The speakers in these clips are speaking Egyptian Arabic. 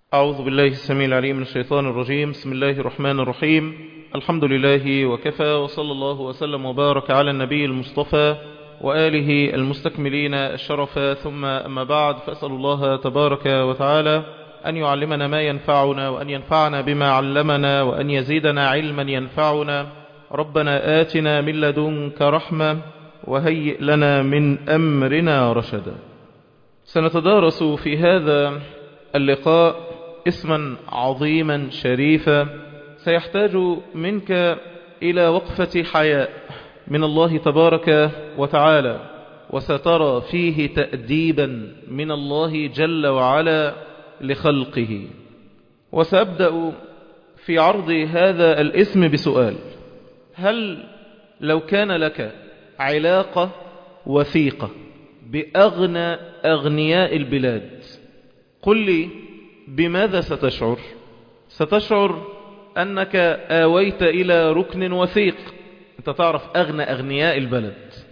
أعوذ بالله السميع العليم من الشيطان الرجيم بسم الله الرحمن الرحيم الحمد لله وكفى وصلى الله وسلم وبارك على النبي المصطفى وآله المستكملين الشرف ثم أما بعد فأسأل الله تبارك وتعالى أن يعلمنا ما ينفعنا وأن ينفعنا بما علمنا وأن يزيدنا علما ينفعنا ربنا آتنا من لدنك رحمة وهيئ لنا من أمرنا رشدا سنتدارس في هذا اللقاء اسما عظيما شريفا سيحتاج منك إلى وقفة حياء من الله تبارك وتعالى وسترى فيه تأديبا من الله جل وعلا لخلقه وسأبدأ في عرض هذا الاسم بسؤال هل لو كان لك علاقة وثيقة بأغنى أغنياء البلاد قل لي بماذا ستشعر ستشعر أنك آويت إلى ركن وثيق أنت تعرف أغنى أغنياء البلد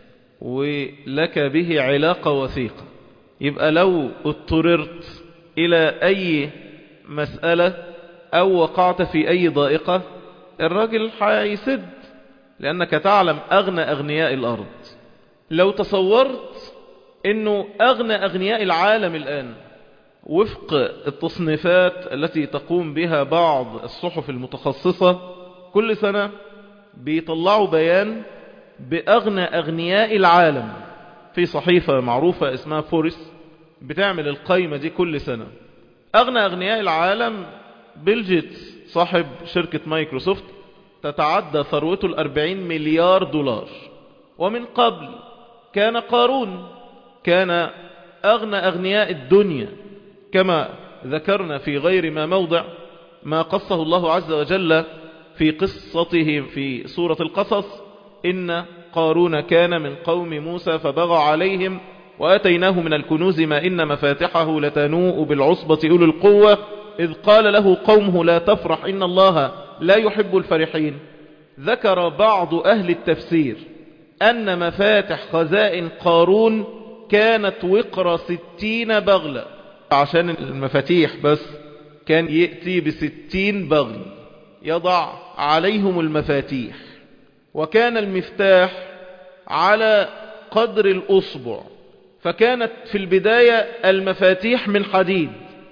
ولك به علاقة وثيقة يبقى لو اضطررت إلى أي مسألة أو وقعت في أي ضائقة الراجل هيسد لأنك تعلم أغنى أغنياء الأرض لو تصورت أنه أغنى أغنياء العالم الآن وفق التصنيفات التي تقوم بها بعض الصحف المتخصصة كل سنة بيطلعوا بيان بأغنى أغنياء العالم في صحيفة معروفة اسمها فورس بتعمل القايمة دي كل سنة أغنى أغنياء العالم بيل جيتس صاحب شركة مايكروسوفت تتعدى ثروته الأربعين مليار دولار ومن قبل كان قارون كان أغنى أغنياء الدنيا كما ذكرنا في غير ما موضع ما قصه الله عز وجل في قصته في سورة القصص إن قارون كان من قوم موسى فبغى عليهم وآتيناه من الكنوز ما إن مفاتحه لتنوء بالعصبة أولي القوة إذ قال له قومه لا تفرح إن الله لا يحب الفرحين ذكر بعض أهل التفسير أن مفاتح خزائن قارون كانت وقر ستين بغلة عشان المفاتيح بس كان يأتي بستين بغل يضع عليهم المفاتيح وكان المفتاح على قدر الأصبع فكانت في البداية المفاتيح من حديد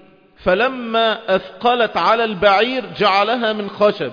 فلما أثقلت على البعير جعلها من خشب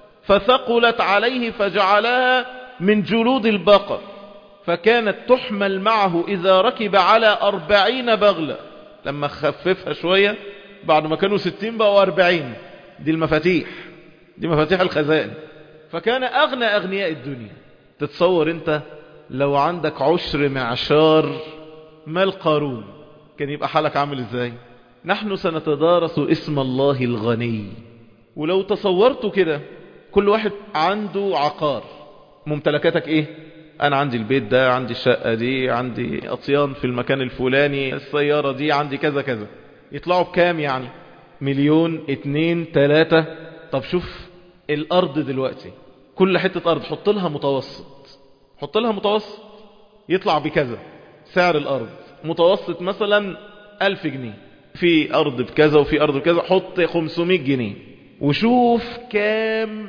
فثقلت عليه فجعلها من جلود البقر فكانت تحمل معه إذا ركب على أربعين بغلة لما خففها شوية بعد ما كانوا ستين بقوا أربعين دي المفاتيح دي مفاتيح الخزائن فكان أغنى أغنياء الدنيا تتصور انت لو عندك عشر معشار مال قارون كان يبقى حالك عامل ازاي نحن سنتدارس اسم الله الغني ولو تصورتوا كده كل واحد عنده عقار ممتلكاتك ايه انا عندي البيت ده عندي الشقة دي عندي اطيان في المكان الفلاني السيارة دي عندي كذا كذا يطلعوا بكام يعني مليون اتنين تلاتة طب شوف الارض دلوقتي كل حتة ارض حط لها متوسط حط لها متوسط يطلع بكذا سعر الارض متوسط مثلا الف جنيه في ارض بكذا وفي ارض بكذا حط 500 جنيه وشوف كام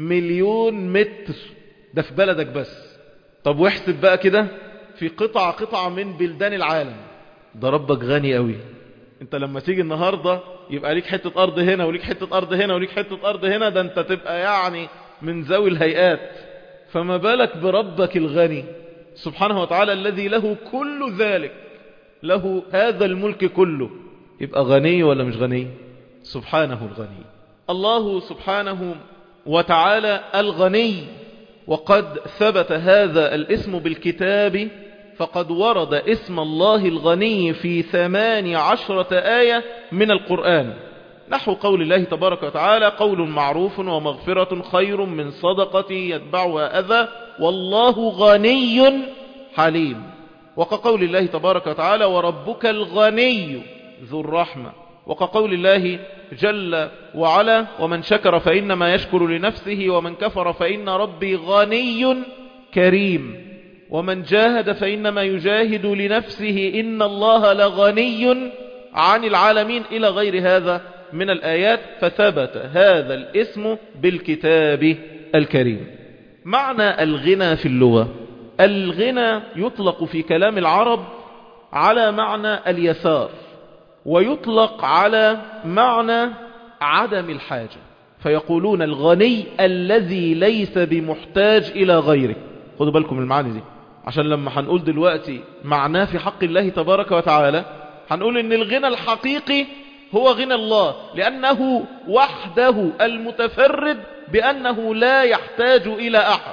مليون متر ده في بلدك بس طب واحسب بقى كده في قطعة قطعة من بلدان العالم ده ربك غني قوي انت لما تيجي النهاردة يبقى ليك حتة ارض هنا وليك حتة ارض هنا وليك حتة ارض هنا ده انت تبقى يعني من ذوي الهيئات فما بالك بربك الغني سبحانه وتعالى الذي له كل ذلك له هذا الملك كله يبقى غني ولا مش غني سبحانه الغني الله سبحانه وتعالى الغني وقد ثبت هذا الاسم بالكتاب فقد ورد اسم الله الغني في ثمان عشرة آية من القرآن نحو قول الله تبارك وتعالى قول معروف ومغفرة خير من صدقة يتبعها أذى والله غني حليم وكقول الله تبارك وتعالى وربك الغني ذو الرحمة وكقول الله جل وعلا ومن شكر فإنما يشكر لنفسه ومن كفر فإن ربي غني كريم ومن جاهد فإنما يجاهد لنفسه إن الله لغني عن العالمين إلى غير هذا من الآيات فثبت هذا الاسم بالكتاب الكريم معنى الغنى في اللغة الغنى يطلق في كلام العرب على معنى اليسار ويطلق على معنى عدم الحاجة فيقولون الغني الذي ليس بمحتاج إلى غيره خدوا بالكم من المعاني دي عشان لما هنقول دلوقتي معناه في حق الله تبارك وتعالى هنقول ان الغنى الحقيقي هو غنى الله لأنه وحده المتفرد بأنه لا يحتاج إلى أحد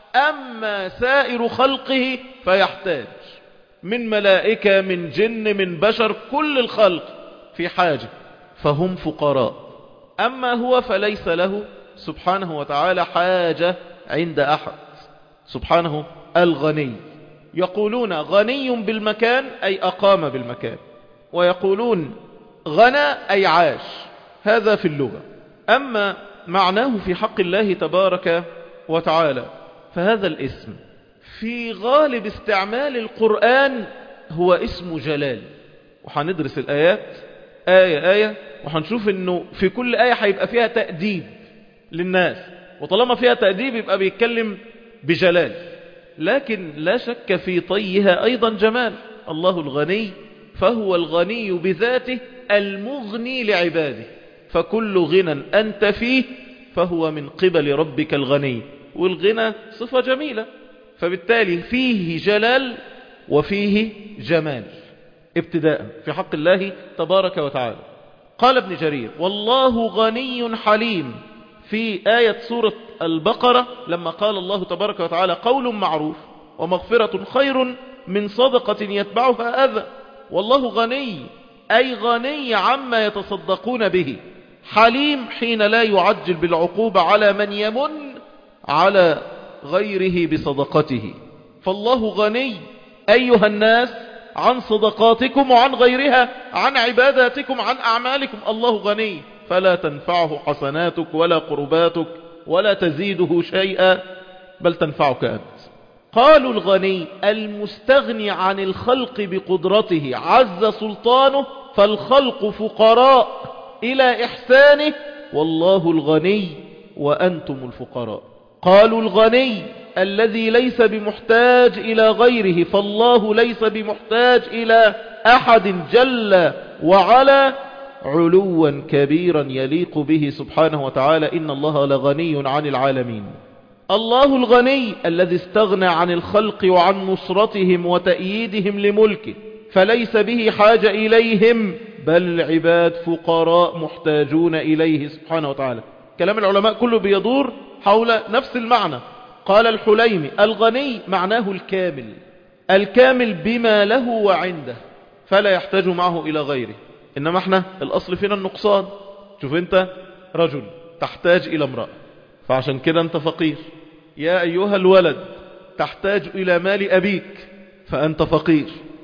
أما سائر خلقه فيحتاج من ملائكة من جن من بشر كل الخلق في حاجة فهم فقراء أما هو فليس له سبحانه وتعالى حاجة عند أحد سبحانه الغني يقولون غني بالمكان أي أقام بالمكان ويقولون غنى أي عاش هذا في اللغة أما معناه في حق الله تبارك وتعالى فهذا الاسم في غالب استعمال القرآن هو اسم جلال وحندرس الآيات آية آية وحنشوف انه في كل آية هيبقى فيها تأديب للناس وطالما فيها تأديب يبقى بيتكلم بجلال لكن لا شك في طيها أيضا جمال الله الغني فهو الغني بذاته المغني لعباده فكل غنى أنت فيه فهو من قبل ربك الغني والغنى صفة جميلة فبالتالي فيه جلال وفيه جمال ابتداء في حق الله تبارك وتعالى قال ابن جرير والله غني حليم في آية سورة البقرة لما قال الله تبارك وتعالى قول معروف ومغفرة خير من صدقة يتبعها أذى والله غني أي غني عما يتصدقون به حليم حين لا يعجل بالعقوبة على من يمن على غيره بصدقته فالله غني أيها الناس عن صدقاتكم وعن غيرها عن عباداتكم عن أعمالكم الله غني فلا تنفعه حسناتك ولا قرباتك ولا تزيده شيئا بل تنفعك أنت قالوا الغني المستغني عن الخلق بقدرته عز سلطانه فالخلق فقراء إلى إحسانه والله الغني وأنتم الفقراء قالوا الغني الذي ليس بمحتاج إلى غيره فالله ليس بمحتاج إلى أحد جل وعلا علوا كبيرا يليق به سبحانه وتعالى إن الله لغني عن العالمين الله الغني الذي استغنى عن الخلق وعن نصرتهم وتأييدهم لملكه فليس به حاجة إليهم بل العباد فقراء محتاجون إليه سبحانه وتعالى كلام العلماء كله بيدور حول نفس المعنى قال الحليمي الغني معناه الكامل الكامل بما له وعنده فلا يحتاج معه إلى غيره إنما احنا الأصل فينا النقصان شوف انت رجل تحتاج إلى امرأة فعشان كده انت فقير يا أيها الولد تحتاج إلى مال أبيك فأنت فقير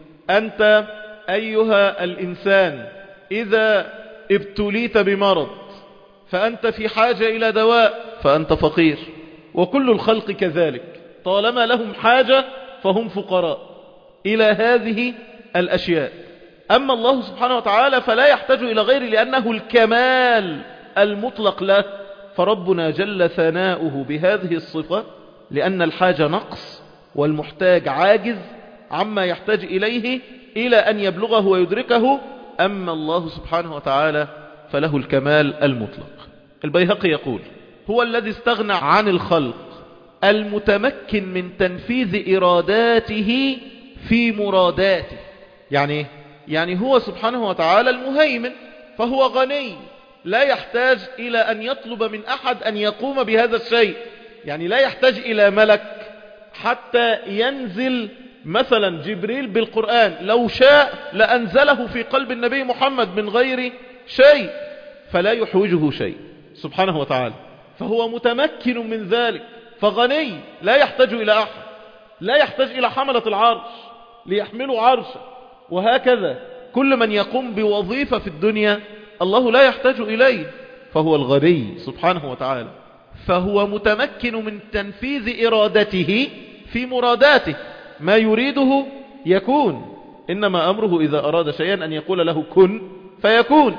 أنت أيها الإنسان إذا ابتليت بمرض فأنت في حاجة إلى دواء فأنت فقير وكل الخلق كذلك طالما لهم حاجة فهم فقراء إلى هذه الأشياء أما الله سبحانه وتعالى فلا يحتاج إلى غيره لأنه الكمال المطلق له فربنا جل ثناؤه بهذه الصفة لأن الحاجة نقص والمحتاج عاجز عما يحتاج إليه إلى أن يبلغه ويدركه أما الله سبحانه وتعالى فله الكمال المطلق البيهقي يقول هو الذي استغنى عن الخلق المتمكن من تنفيذ إراداته في مراداته يعني يعني هو سبحانه وتعالى المهيمن فهو غني لا يحتاج إلى أن يطلب من أحد أن يقوم بهذا الشيء يعني لا يحتاج إلى ملك حتى ينزل مثلا جبريل بالقرآن لو شاء لأنزله في قلب النبي محمد من غير شيء فلا يحوجه شيء سبحانه وتعالى فهو متمكن من ذلك فغني لا يحتاج إلى أحد لا يحتاج إلى حملة العرش ليحملوا عرشه وهكذا كل من يقوم بوظيفة في الدنيا الله لا يحتاج إليه فهو الغني سبحانه وتعالى فهو متمكن من تنفيذ إرادته في مراداته ما يريده يكون إنما أمره إذا أراد شيئا أن يقول له كن فيكون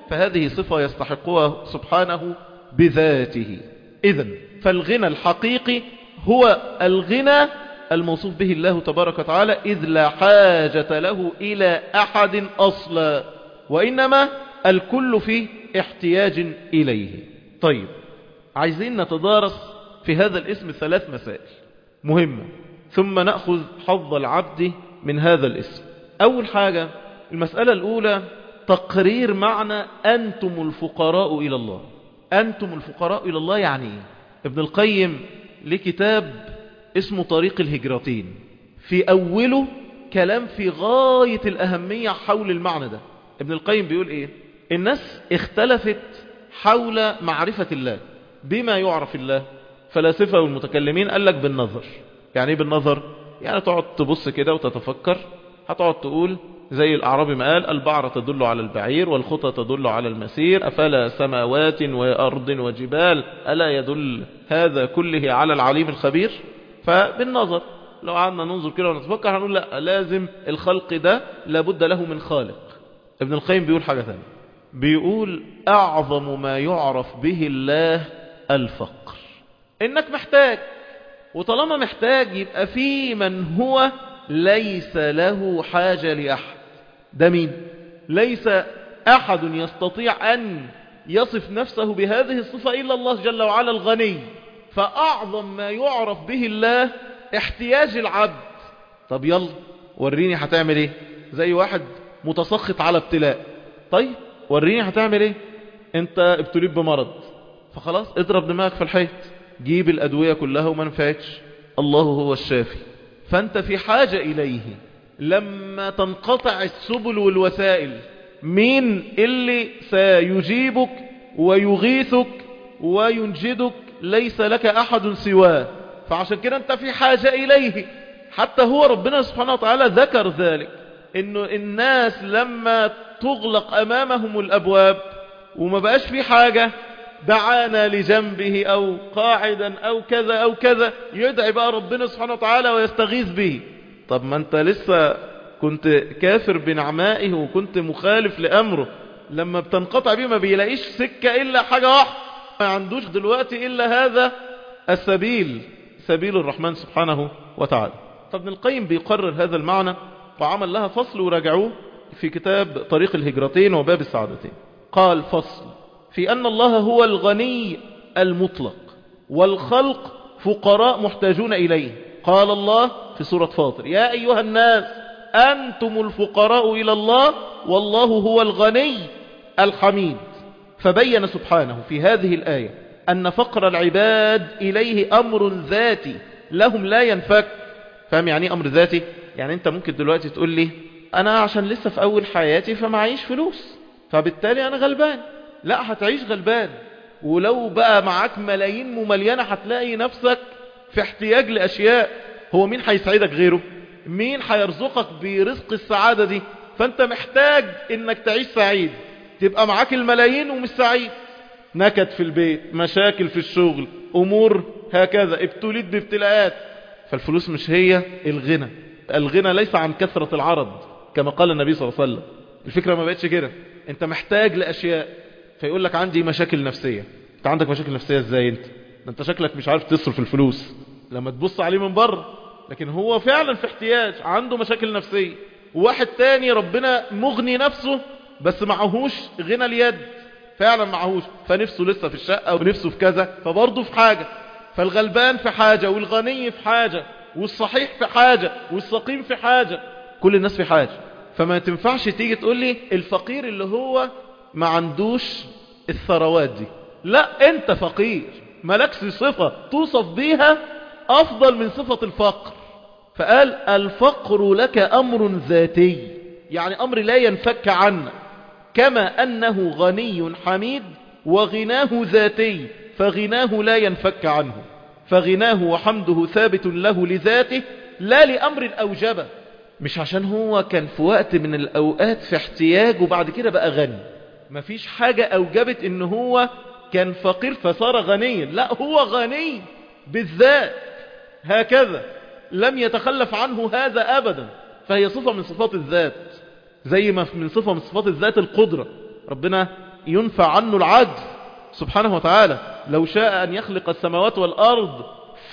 فهذه صفة يستحقها سبحانه بذاته إذا فالغنى الحقيقي هو الغنى الموصوف به الله تبارك وتعالى إذ لا حاجة له إلى أحد أصلا وإنما الكل في احتياج إليه طيب عايزين نتدارس في هذا الاسم ثلاث مسائل مهمة ثم نأخذ حظ العبد من هذا الاسم أول حاجة المسألة الأولى تقرير معنى أنتم الفقراء إلى الله أنتم الفقراء إلى الله يعني إيه؟ ابن القيم لكتاب اسمه طريق الهجرتين في أوله كلام في غاية الأهمية حول المعنى ده ابن القيم بيقول إيه الناس اختلفت حول معرفة الله بما يعرف الله فلاسفة والمتكلمين قال لك بالنظر يعني ايه بالنظر يعني تقعد تبص كده وتتفكر هتقعد تقول زي الأعرابي ما قال البعرة تدل على البعير والخطى تدل على المسير أفلا سماوات وأرض وجبال ألا يدل هذا كله على العليم الخبير فبالنظر لو قعدنا ننظر كده ونتفكر هنقول لا لازم الخلق ده لابد له من خالق ابن القيم بيقول حاجة ثانية بيقول أعظم ما يعرف به الله الفقر إنك محتاج وطالما محتاج يبقى في من هو ليس له حاجة لأحد ده مين ليس أحد يستطيع أن يصف نفسه بهذه الصفة إلا الله جل وعلا الغني فأعظم ما يعرف به الله احتياج العبد طب يلا وريني هتعمل ايه زي واحد متسخط على ابتلاء طيب وريني هتعمل ايه انت ابتليت بمرض فخلاص اضرب دماغك في الحيط جيب الأدوية كلها وما نفعتش الله هو الشافي فأنت في حاجة إليه لما تنقطع السبل والوسائل مين اللي سيجيبك ويغيثك وينجدك ليس لك أحد سواه فعشان كده أنت في حاجة إليه حتى هو ربنا سبحانه وتعالى ذكر ذلك إنه الناس لما تغلق أمامهم الأبواب وما بقاش في حاجة دعانا لجنبه أو قاعدا أو كذا أو كذا يدعي بقى ربنا سبحانه وتعالى ويستغيث به طب ما أنت لسه كنت كافر بنعمائه وكنت مخالف لأمره لما بتنقطع بيه ما بيلاقيش سكة إلا حاجة واحدة ما عندوش دلوقتي إلا هذا السبيل سبيل الرحمن سبحانه وتعالى فابن القيم بيقرر هذا المعنى وعمل لها فصل وراجعوه في كتاب طريق الهجرتين وباب السعادتين قال فصل في أن الله هو الغني المطلق والخلق فقراء محتاجون إليه قال الله في سورة فاطر يا أيها الناس أنتم الفقراء إلى الله والله هو الغني الحميد فبين سبحانه في هذه الآية أن فقر العباد إليه أمر ذاتي لهم لا ينفك فهم يعني أمر ذاتي يعني أنت ممكن دلوقتي تقول لي أنا عشان لسه في أول حياتي فمعيش فلوس فبالتالي أنا غلبان لا هتعيش غلبان ولو بقى معاك ملايين ممليانة هتلاقي نفسك في احتياج لأشياء هو مين هيسعدك غيره مين هيرزقك برزق السعادة دي فانت محتاج انك تعيش سعيد تبقى معاك الملايين ومش سعيد نكد في البيت مشاكل في الشغل امور هكذا ابتليت بابتلاءات فالفلوس مش هي الغنى الغنى ليس عن كثرة العرض كما قال النبي صلى الله عليه وسلم الفكرة ما بقتش كده انت محتاج لاشياء فيقول لك عندي مشاكل نفسية انت عندك مشاكل نفسية ازاي انت ده انت شكلك مش عارف تصرف الفلوس لما تبص عليه من بره لكن هو فعلا في احتياج عنده مشاكل نفسية وواحد تاني ربنا مغني نفسه بس معهوش غنى اليد فعلا معهوش فنفسه لسه في الشقة ونفسه في كذا فبرضه في حاجة فالغلبان في حاجة والغني في حاجة والصحيح في حاجة والسقيم في حاجة كل الناس في حاجة فما تنفعش تيجي تقول لي الفقير اللي هو ما عندوش الثروات دي لا انت فقير ملكش صفة توصف بيها افضل من صفة الفقر فقال الفقر لك امر ذاتي يعني امر لا ينفك عنك كما انه غني حميد وغناه ذاتي فغناه لا ينفك عنه فغناه وحمده ثابت له لذاته لا لأمر أوجبه مش عشان هو كان في وقت من الأوقات في احتياج وبعد كده بقى غني مفيش حاجة أوجبت ان هو كان فقير فصار غنيا لا هو غني بالذات هكذا لم يتخلف عنه هذا أبدا فهي صفة من صفات الذات زي ما من صفة من صفات الذات القدرة ربنا ينفع عنه العجز سبحانه وتعالى لو شاء أن يخلق السماوات والأرض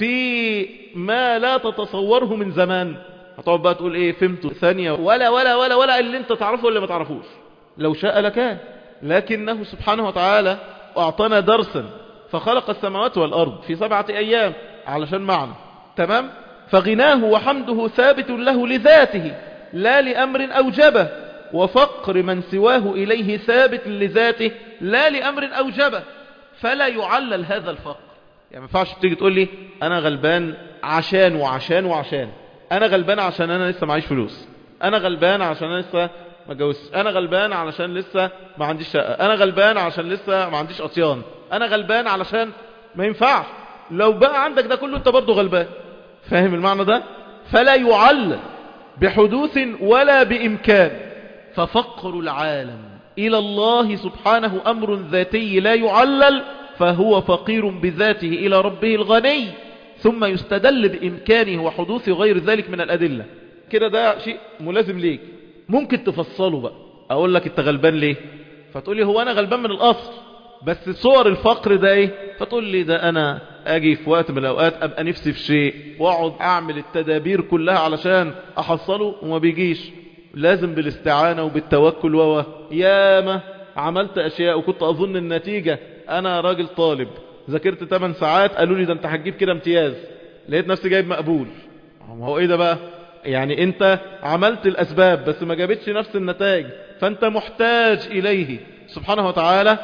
في ما لا تتصوره من زمان هتقعد بقى تقول ايه فهمت ثانية ولا ولا ولا ولا اللي انت تعرفه ولا ما تعرفوش لو شاء لكان لكنه سبحانه وتعالى أعطانا درسا فخلق السماوات والأرض في سبعة أيام علشان معنى تمام فغناه وحمده ثابت له لذاته لا لأمر أوجبه وفقر من سواه إليه ثابت لذاته لا لأمر أوجبه فلا يعلل هذا الفقر يعني ما ينفعش تيجي تقول لي أنا غلبان عشان وعشان وعشان أنا غلبان عشان أنا لسه معيش فلوس أنا غلبان عشان أنا لسه ما اتجوزتش أنا غلبان علشان لسه ما عنديش شقة أنا غلبان عشان لسه ما عنديش أطيان أنا غلبان علشان ما ينفعش لو بقى عندك ده كله أنت برضه غلبان فاهم المعنى ده فلا يعلل بحدوث ولا بإمكان ففقر العالم إلى الله سبحانه أمر ذاتي لا يعلل فهو فقير بذاته إلى ربه الغني ثم يستدل بإمكانه وحدوث غير ذلك من الأدلة كده ده شيء ملازم ليك ممكن تفصله بقى أقول لك أنت غلبان ليه فتقول لي هو أنا غلبان من الأصل بس صور الفقر ده ايه فتقول لي ده انا اجي في وقت من الاوقات ابقى نفسي في شيء واقعد اعمل التدابير كلها علشان احصله وما بيجيش لازم بالاستعانة وبالتوكل و ياما عملت اشياء وكنت اظن النتيجة انا راجل طالب ذاكرت 8 ساعات قالوا لي ده انت هتجيب كده امتياز لقيت نفسي جايب مقبول هو ايه ده بقى يعني انت عملت الاسباب بس ما جابتش نفس النتائج فانت محتاج اليه سبحانه وتعالى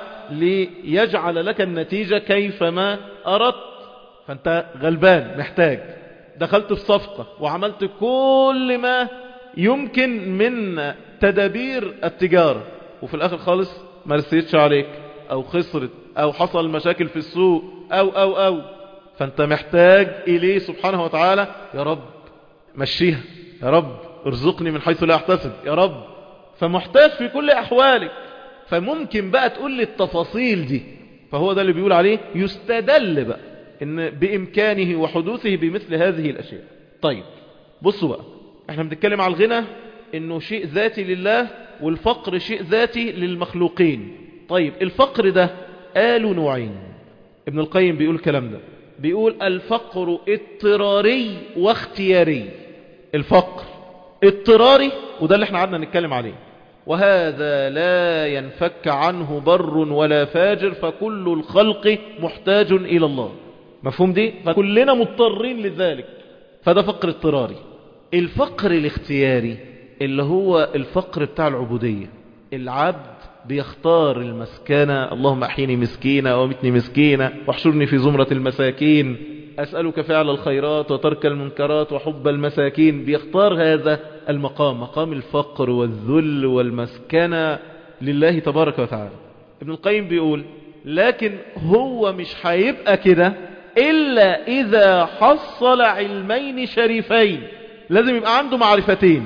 ليجعل لك النتيجة كيفما أردت فأنت غلبان محتاج دخلت في صفقة وعملت كل ما يمكن من تدابير التجارة وفي الآخر خالص ما رسيتش عليك أو خسرت أو حصل مشاكل في السوق أو أو أو فأنت محتاج إليه سبحانه وتعالى يا رب مشيها يا رب ارزقني من حيث لا احتسب يا رب فمحتاج في كل أحوالك فممكن بقى تقول لي التفاصيل دي فهو ده اللي بيقول عليه يستدل بقى ان بامكانه وحدوثه بمثل هذه الاشياء طيب بصوا بقى احنا بنتكلم على الغنى انه شيء ذاتي لله والفقر شيء ذاتي للمخلوقين طيب الفقر ده قالوا نوعين ابن القيم بيقول الكلام ده بيقول الفقر اضطراري واختياري الفقر اضطراري وده اللي احنا قعدنا نتكلم عليه وهذا لا ينفك عنه بر ولا فاجر فكل الخلق محتاج إلى الله مفهوم دي؟ فكلنا مضطرين لذلك فده فقر اضطراري الفقر الاختياري اللي هو الفقر بتاع العبودية العبد بيختار المسكنة اللهم احيني مسكينة ومتني مسكينة واحشرني في زمرة المساكين أسألك فعل الخيرات وترك المنكرات وحب المساكين بيختار هذا المقام مقام الفقر والذل والمسكنة لله تبارك وتعالى ابن القيم بيقول لكن هو مش هيبقى كده إلا إذا حصل علمين شريفين لازم يبقى عنده معرفتين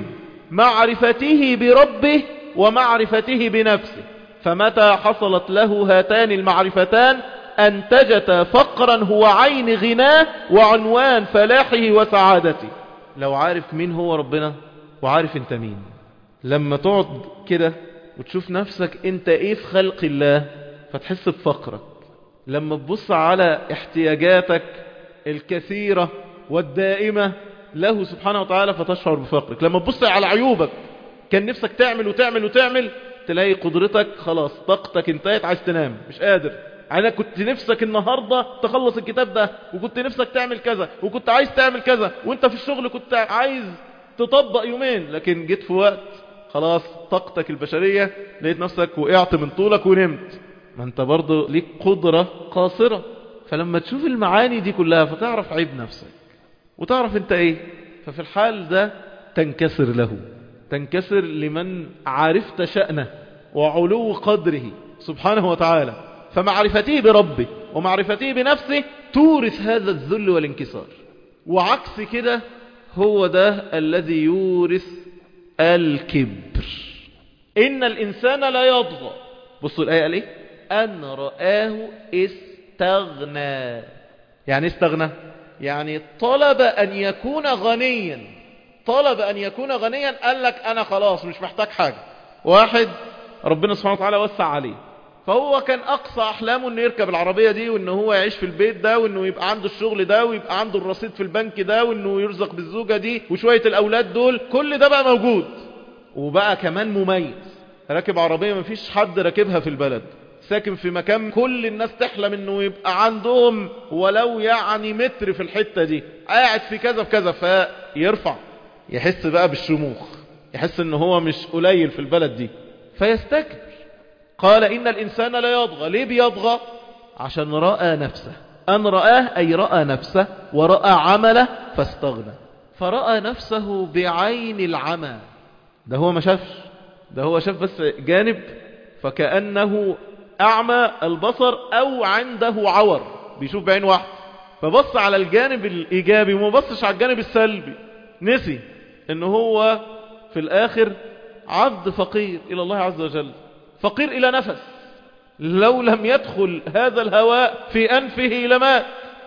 معرفته بربه ومعرفته بنفسه فمتى حصلت له هاتان المعرفتان أنتجت فقرا هو عين غناه وعنوان فلاحه وسعادته لو عارف مين هو ربنا وعارف انت مين لما تقعد كده وتشوف نفسك انت ايه في خلق الله فتحس بفقرك لما تبص على احتياجاتك الكثيرة والدائمة له سبحانه وتعالى فتشعر بفقرك لما تبص على عيوبك كان نفسك تعمل وتعمل وتعمل تلاقي قدرتك خلاص طاقتك انتهت عايز تنام مش قادر انا كنت نفسك النهاردة تخلص الكتاب ده وكنت نفسك تعمل كذا وكنت عايز تعمل كذا وانت في الشغل كنت عايز تطبق يومين لكن جيت في وقت خلاص طاقتك البشرية لقيت نفسك وقعت من طولك ونمت ما انت برضو ليك قدرة قاصرة فلما تشوف المعاني دي كلها فتعرف عيب نفسك وتعرف انت ايه ففي الحال ده تنكسر له تنكسر لمن عرفت شأنه وعلو قدره سبحانه وتعالى فمعرفته بربه ومعرفته بنفسه تورث هذا الذل والانكسار وعكس كده هو ده الذي يورث الكبر إن الإنسان لا يضغى بصوا الآية قال إيه أن رآه استغنى يعني استغنى يعني طلب أن يكون غنيا طلب أن يكون غنيا قال لك أنا خلاص مش محتاج حاجة واحد ربنا سبحانه وتعالى وسع عليه فهو كان أقصى أحلامه أنه يركب العربية دي وأنه هو يعيش في البيت ده وأنه يبقى عنده الشغل ده ويبقى عنده الرصيد في البنك ده وأنه يرزق بالزوجة دي وشوية الأولاد دول كل ده بقى موجود وبقى كمان مميز راكب عربية مفيش حد راكبها في البلد ساكن في مكان كل الناس تحلم انه يبقى عندهم ولو يعني متر في الحتة دي قاعد في كذا في كذا فيرفع يحس بقى بالشموخ يحس ان هو مش قليل في البلد دي فيستكبر قال ان الانسان لا يضغى ليه بيضغى عشان رأى نفسه ان رآه اي رأى نفسه ورأى عمله فاستغنى فرأى نفسه بعين العمى ده هو ما شافش ده هو شاف بس جانب فكأنه أعمى البصر أو عنده عور بيشوف بعين واحد فبص على الجانب الإيجابي وما بصش على الجانب السلبي نسي إن هو في الآخر عبد فقير إلى الله عز وجل فقير إلى نفس لو لم يدخل هذا الهواء في أنفه لمات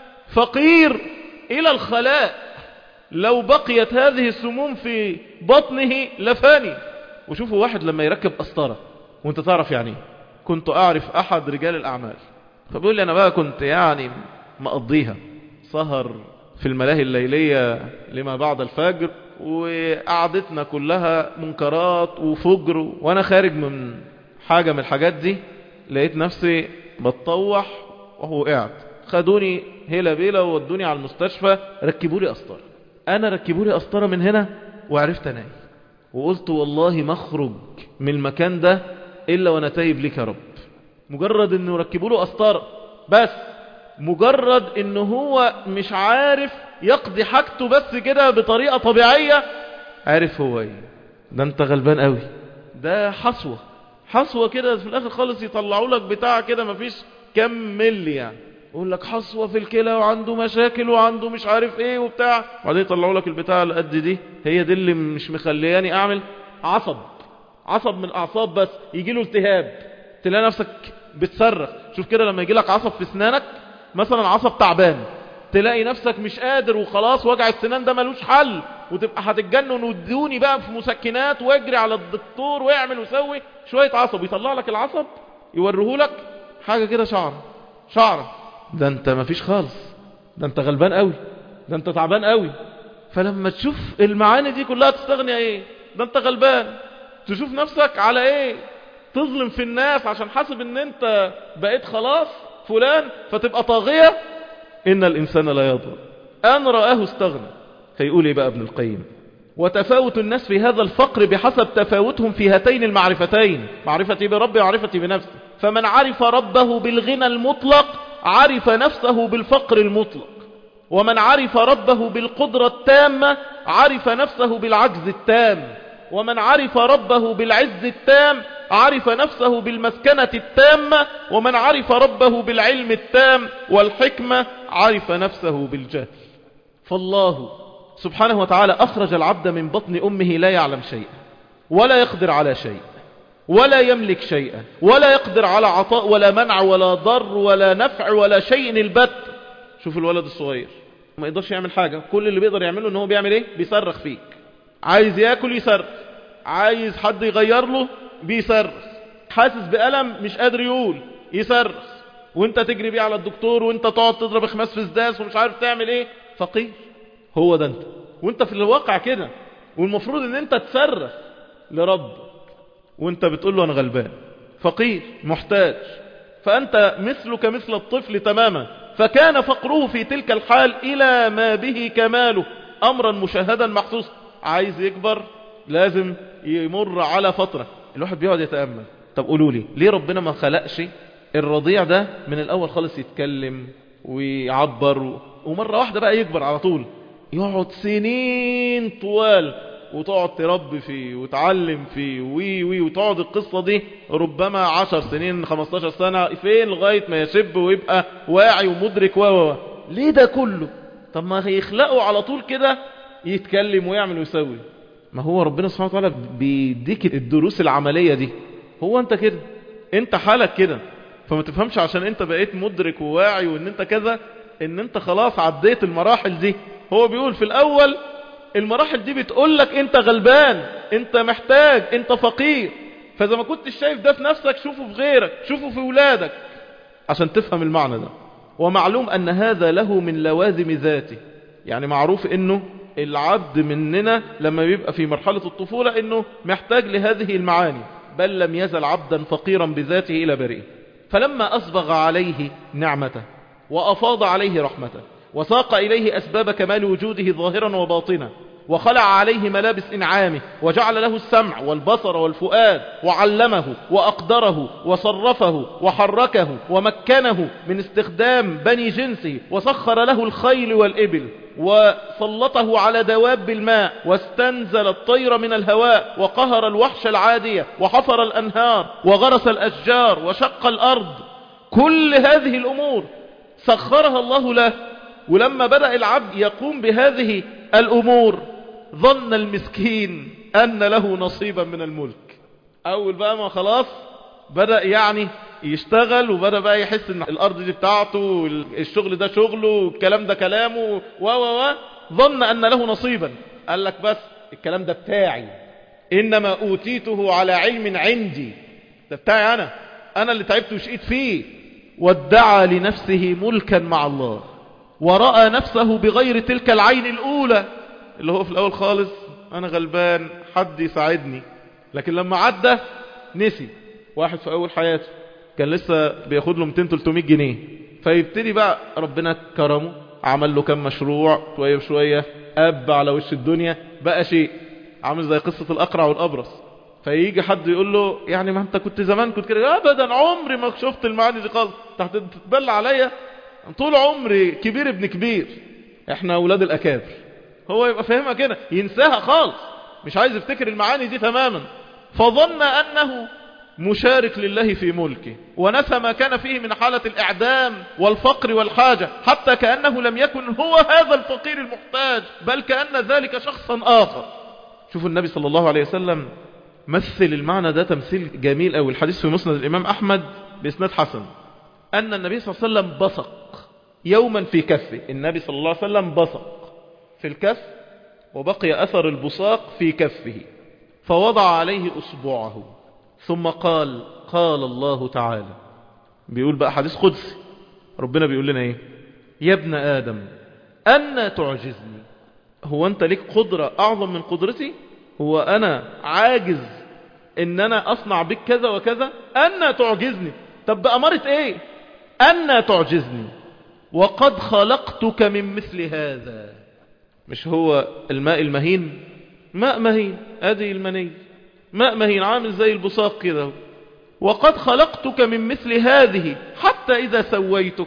فقير إلى الخلاء لو بقيت هذه السموم في بطنه لفاني وشوفوا واحد لما يركب أسطرة وانت تعرف يعني كنت أعرف أحد رجال الأعمال فبيقول لي أنا بقى كنت يعني مقضيها سهر في الملاهي الليلية لما بعد الفجر وقعدتنا كلها منكرات وفجر وأنا خارج من حاجة من الحاجات دي لقيت نفسي بتطوح وهو قاعد خدوني هيلا بيلا وودوني على المستشفى ركبوا لي أسطرة أنا ركبوا لي أسطرة من هنا وعرفت أنام وقلت والله ما اخرج من المكان ده إلا وانا تايب لك يا رب مجرد انه ركبوا له أسطار بس مجرد انه هو مش عارف يقضي حاجته بس كده بطريقة طبيعية عارف هو ايه ده انت غلبان قوي ده حصوة حصوة كده في الاخر خالص يطلعوا لك بتاع كده مفيش كم ملي يعني يقول لك حصوة في الكلى وعنده مشاكل وعنده مش عارف ايه وبتاع وبعدين يطلعوا لك البتاع اللي قد دي هي دي اللي مش مخلياني اعمل عصب عصب من الاعصاب بس يجي له التهاب تلاقي نفسك بتصرخ شوف كده لما يجي لك عصب في اسنانك مثلا عصب تعبان تلاقي نفسك مش قادر وخلاص وجع السنان ده ملوش حل وتبقى هتتجنن وادوني بقى في مسكنات واجري على الدكتور واعمل وسوي شوية عصب يطلع لك العصب يوريهولك حاجة كده شعر شعر ده انت مفيش خالص ده انت غلبان قوي ده انت تعبان قوي فلما تشوف المعاني دي كلها تستغني ايه ده انت غلبان تشوف نفسك على ايه تظلم في الناس عشان حاسب ان انت بقيت خلاص فلان فتبقى طاغية ان الانسان لا يضر ان رآه استغنى فيقول ايه بقى ابن القيم وتفاوت الناس في هذا الفقر بحسب تفاوتهم في هاتين المعرفتين معرفتي بربي ومعرفتي بنفسي فمن عرف ربه بالغنى المطلق عرف نفسه بالفقر المطلق ومن عرف ربه بالقدرة التامة عرف نفسه بالعجز التام ومن عرف ربه بالعز التام عرف نفسه بالمسكنة التامة ومن عرف ربه بالعلم التام والحكمة عرف نفسه بالجهل فالله سبحانه وتعالى أخرج العبد من بطن أمه لا يعلم شيئا ولا يقدر على شيء ولا يملك شيئا ولا يقدر على عطاء ولا منع ولا ضر ولا نفع ولا شيء البت شوف الولد الصغير ما يقدرش يعمل حاجة كل اللي بيقدر يعمله ان هو بيعمل ايه بيصرخ فيك عايز ياكل يصرخ عايز حد يغير له بيصرخ حاسس بألم مش قادر يقول يصرخ وانت تجري بيه على الدكتور وانت تقعد تضرب خماس في سداس ومش عارف تعمل ايه فقير هو ده انت وانت في الواقع كده والمفروض ان انت تصرخ لرب وانت بتقول له انا غلبان فقير محتاج فانت مثلك مثل الطفل تماما فكان فقره في تلك الحال الى ما به كماله امرا مشاهدا محسوس عايز يكبر لازم يمر على فترة الواحد بيقعد يتأمل طب قولوا لي ليه ربنا ما خلقش الرضيع ده من الأول خالص يتكلم ويعبر ومرة واحدة بقى يكبر على طول يقعد سنين طوال وتقعد تربي فيه وتعلم فيه وي وي وتقعد القصة دي ربما عشر سنين 15 سنة فين لغاية ما يشب ويبقى واعي ومدرك و ليه ده كله طب ما يخلقوا على طول كده يتكلم ويعمل ويسوي ما هو ربنا سبحانه وتعالى بيديك الدروس العملية دي هو انت كده انت حالك كده فما تفهمش عشان انت بقيت مدرك وواعي وان انت كذا ان انت خلاص عديت المراحل دي هو بيقول في الاول المراحل دي بتقول لك انت غلبان انت محتاج انت فقير فإذا ما كنتش شايف ده في نفسك شوفه في غيرك شوفه في ولادك عشان تفهم المعنى ده ومعلوم أن هذا له من لوازم ذاته يعني معروف أنه العبد مننا لما بيبقى في مرحلة الطفولة أنه محتاج لهذه المعاني بل لم يزل عبدا فقيرا بذاته إلى بريئه فلما أصبغ عليه نعمته وأفاض عليه رحمته وساق إليه أسباب كمال وجوده ظاهرا وباطنا وخلع عليه ملابس إنعامه وجعل له السمع والبصر والفؤاد وعلمه وأقدره وصرفه وحركه ومكنه من استخدام بني جنسه وسخر له الخيل والإبل وسلطه على دواب الماء واستنزل الطير من الهواء وقهر الوحش العادية وحفر الأنهار وغرس الأشجار وشق الأرض كل هذه الأمور سخرها الله له ولما بدأ العبد يقوم بهذه الأمور ظن المسكين أن له نصيبا من الملك أول بقى ما خلاص بدأ يعني يشتغل وبدأ بقى يحس ان الارض دي بتاعته الشغل ده شغله والكلام ده كلامه و و و ظن ان له نصيبا قال لك بس الكلام ده بتاعي انما اوتيته على علم عندي ده بتاعي انا انا اللي تعبت وشقيت فيه وادعى لنفسه ملكا مع الله ورأى نفسه بغير تلك العين الاولى اللي هو في الاول خالص انا غلبان حد يساعدني لكن لما عدى نسي واحد في اول حياته كان لسه بياخد له 200 300 جنيه فيبتدي بقى ربنا كرمه عمل له كم مشروع شويه بشويه اب على وش الدنيا بقى شيء عامل زي قصه الاقرع والابرص فيجي حد يقول له يعني ما انت كنت زمان كنت كده ابدا عمري ما شفت المعاني دي خالص انت هتتبلى عليا طول عمري كبير ابن كبير احنا اولاد الاكابر هو يبقى فاهمها كده ينساها خالص مش عايز يفتكر المعاني دي تماما فظن انه مشارك لله في ملكه ونسى ما كان فيه من حالة الإعدام والفقر والحاجة حتى كأنه لم يكن هو هذا الفقير المحتاج بل كأن ذلك شخصا آخر شوفوا النبي صلى الله عليه وسلم مثل المعنى ده تمثيل جميل أو الحديث في مسند الإمام أحمد بإسناد حسن أن النبي صلى الله عليه وسلم بصق يوما في كفه النبي صلى الله عليه وسلم بصق في الكف وبقي أثر البصاق في كفه فوضع عليه أصبعه ثم قال قال الله تعالى بيقول بقى حديث قدسي ربنا بيقول لنا ايه يا ابن آدم أن تعجزني هو أنت ليك قدرة أعظم من قدرتي هو أنا عاجز إن أنا أصنع بك كذا وكذا أن تعجزني طب بأمارة إيه أن تعجزني وقد خلقتك من مثل هذا مش هو الماء المهين ماء مهين أدي المني ماء مهين عامل زي البصاق كده وقد خلقتك من مثل هذه حتى إذا سويتك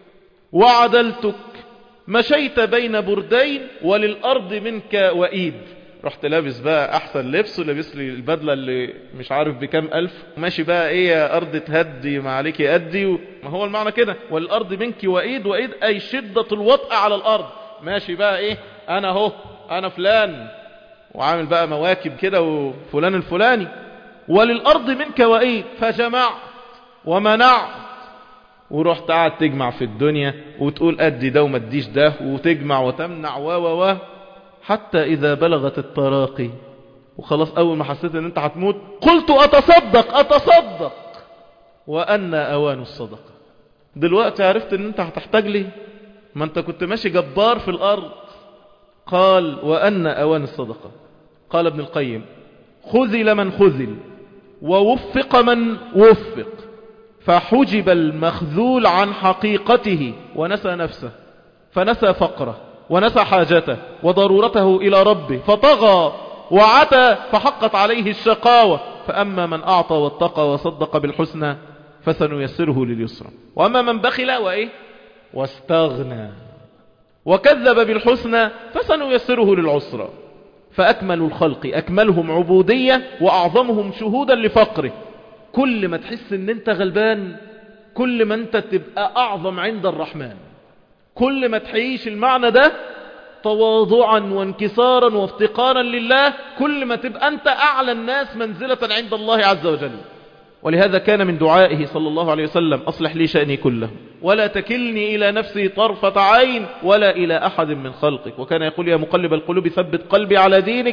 وعدلتك مشيت بين بردين وللأرض منك وإيد رحت لابس بقى أحسن لبس ولابس لي البدلة اللي مش عارف بكام ألف ماشي بقى إيه يا أرض تهدي ما عليك أدي ما هو المعنى كده وللأرض منك وإيد وإيد أي شدة الوطء على الأرض ماشي بقى إيه أنا هو أنا فلان وعامل بقى مواكب كده وفلان الفلاني وللأرض منك وإيد فجمعت ومنعت ورحت قاعد تجمع في الدنيا وتقول أدي ده وما تديش ده وتجمع وتمنع و و و حتى إذا بلغت التراقي وخلاص أول ما حسيت أن أنت هتموت قلت أتصدق أتصدق وأن أوان الصدقة دلوقتي عرفت أن أنت هتحتاج لي ما أنت كنت ماشي جبار في الأرض قال وأن أوان الصدقة قال ابن القيم خذل من خذل ووفق من وفق فحجب المخذول عن حقيقته ونسى نفسه فنسى فقره ونسى حاجته وضرورته إلى ربه فطغى وعتى فحقت عليه الشقاوة فأما من أعطى واتقى وصدق بالحسنى فسنيسره لليسرى وأما من بخل وإيه واستغنى وكذب بالحسنى فسنيسره للعسرى فأكمل الخلق أكملهم عبودية وأعظمهم شهودا لفقره كل ما تحس ان انت غلبان كل ما انت تبقى أعظم عند الرحمن كل ما تحييش المعنى ده تواضعا وانكسارا وافتقارا لله كل ما تبقى أنت أعلى الناس منزلة عند الله عز وجل ولهذا كان من دعائه صلى الله عليه وسلم أصلح لي شأني كله ولا تكلني إلى نفسي طرفة عين ولا إلى أحد من خلقك وكان يقول يا مقلب القلوب ثبت قلبي على دينك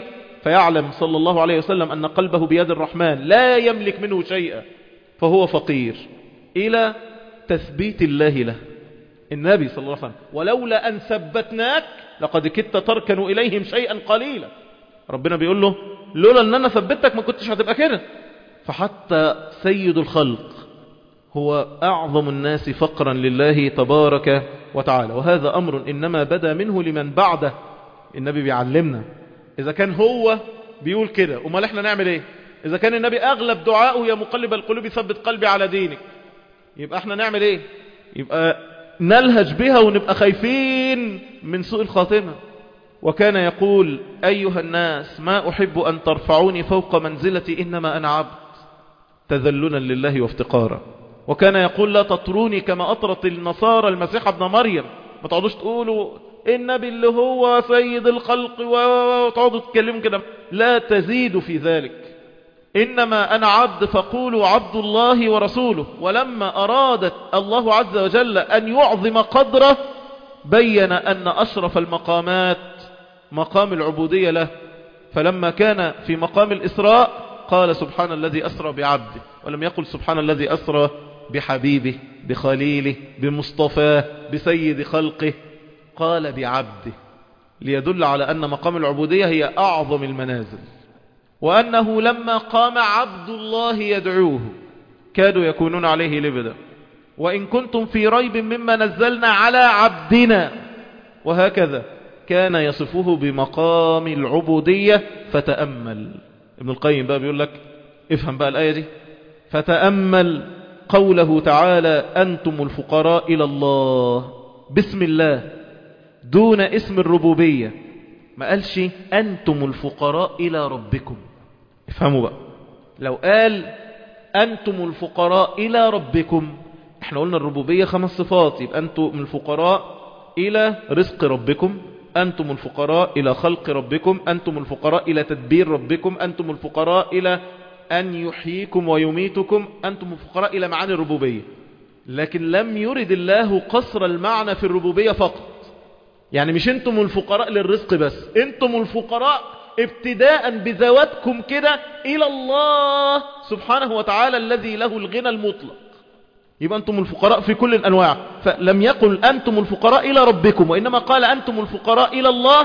فيعلم صلى الله عليه وسلم أن قلبه بيد الرحمن لا يملك منه شيئا فهو فقير إلى تثبيت الله له النبي صلى الله عليه وسلم ولولا أن ثبتناك لقد كدت تركن إليهم شيئا قليلا ربنا بيقول له لولا أن أنا ثبتك ما كنتش هتبقى كده فحتى سيد الخلق هو أعظم الناس فقرا لله تبارك وتعالى وهذا أمر إنما بدا منه لمن بعده النبي بيعلمنا إذا كان هو بيقول كده وما احنا نعمل ايه إذا كان النبي أغلب دعائه يا مقلب القلوب ثبت قلبي على دينك يبقى احنا نعمل ايه يبقى نلهج بها ونبقى خايفين من سوء الخاتمة وكان يقول أيها الناس ما أحب أن ترفعوني فوق منزلتي إنما أنا عبد تذللا لله وافتقارا وكان يقول لا تطروني كما أطرت النصارى المسيح ابن مريم ما تقعدوش تقولوا النبي اللي هو سيد الخلق وتقعدوا تتكلموا كده لا تزيد في ذلك إنما أنا عبد فقولوا عبد الله ورسوله ولما أرادت الله عز وجل أن يعظم قدره بين أن أشرف المقامات مقام العبودية له فلما كان في مقام الإسراء قال سبحان الذي أسرى بعبده ولم يقل سبحان الذي أسرى بحبيبه بخليله بمصطفاه بسيد خلقه قال بعبده ليدل على أن مقام العبودية هي أعظم المنازل وأنه لما قام عبد الله يدعوه كادوا يكونون عليه لبدا وإن كنتم في ريب مما نزلنا على عبدنا وهكذا كان يصفه بمقام العبودية فتأمل ابن القيم بقى بيقول لك افهم بقى الآية دي فتأمل قوله تعالى أنتم الفقراء إلى الله بسم الله دون اسم الربوبية ما قالش أنتم الفقراء إلى ربكم افهموا بقى لو قال أنتم الفقراء إلى ربكم احنا قلنا الربوبية خمس صفات يبقى أنتم الفقراء إلى رزق ربكم أنتم الفقراء إلى خلق ربكم أنتم الفقراء إلى تدبير ربكم أنتم الفقراء إلى أن يحييكم ويميتكم أنتم الفقراء إلى معاني الربوبية لكن لم يرد الله قصر المعنى في الربوبية فقط يعني مش أنتم الفقراء للرزق بس أنتم الفقراء ابتداء بذواتكم كده إلى الله سبحانه وتعالى الذي له الغنى المطلق يبقى أنتم الفقراء في كل الأنواع فلم يقل أنتم الفقراء إلى ربكم وإنما قال أنتم الفقراء إلى الله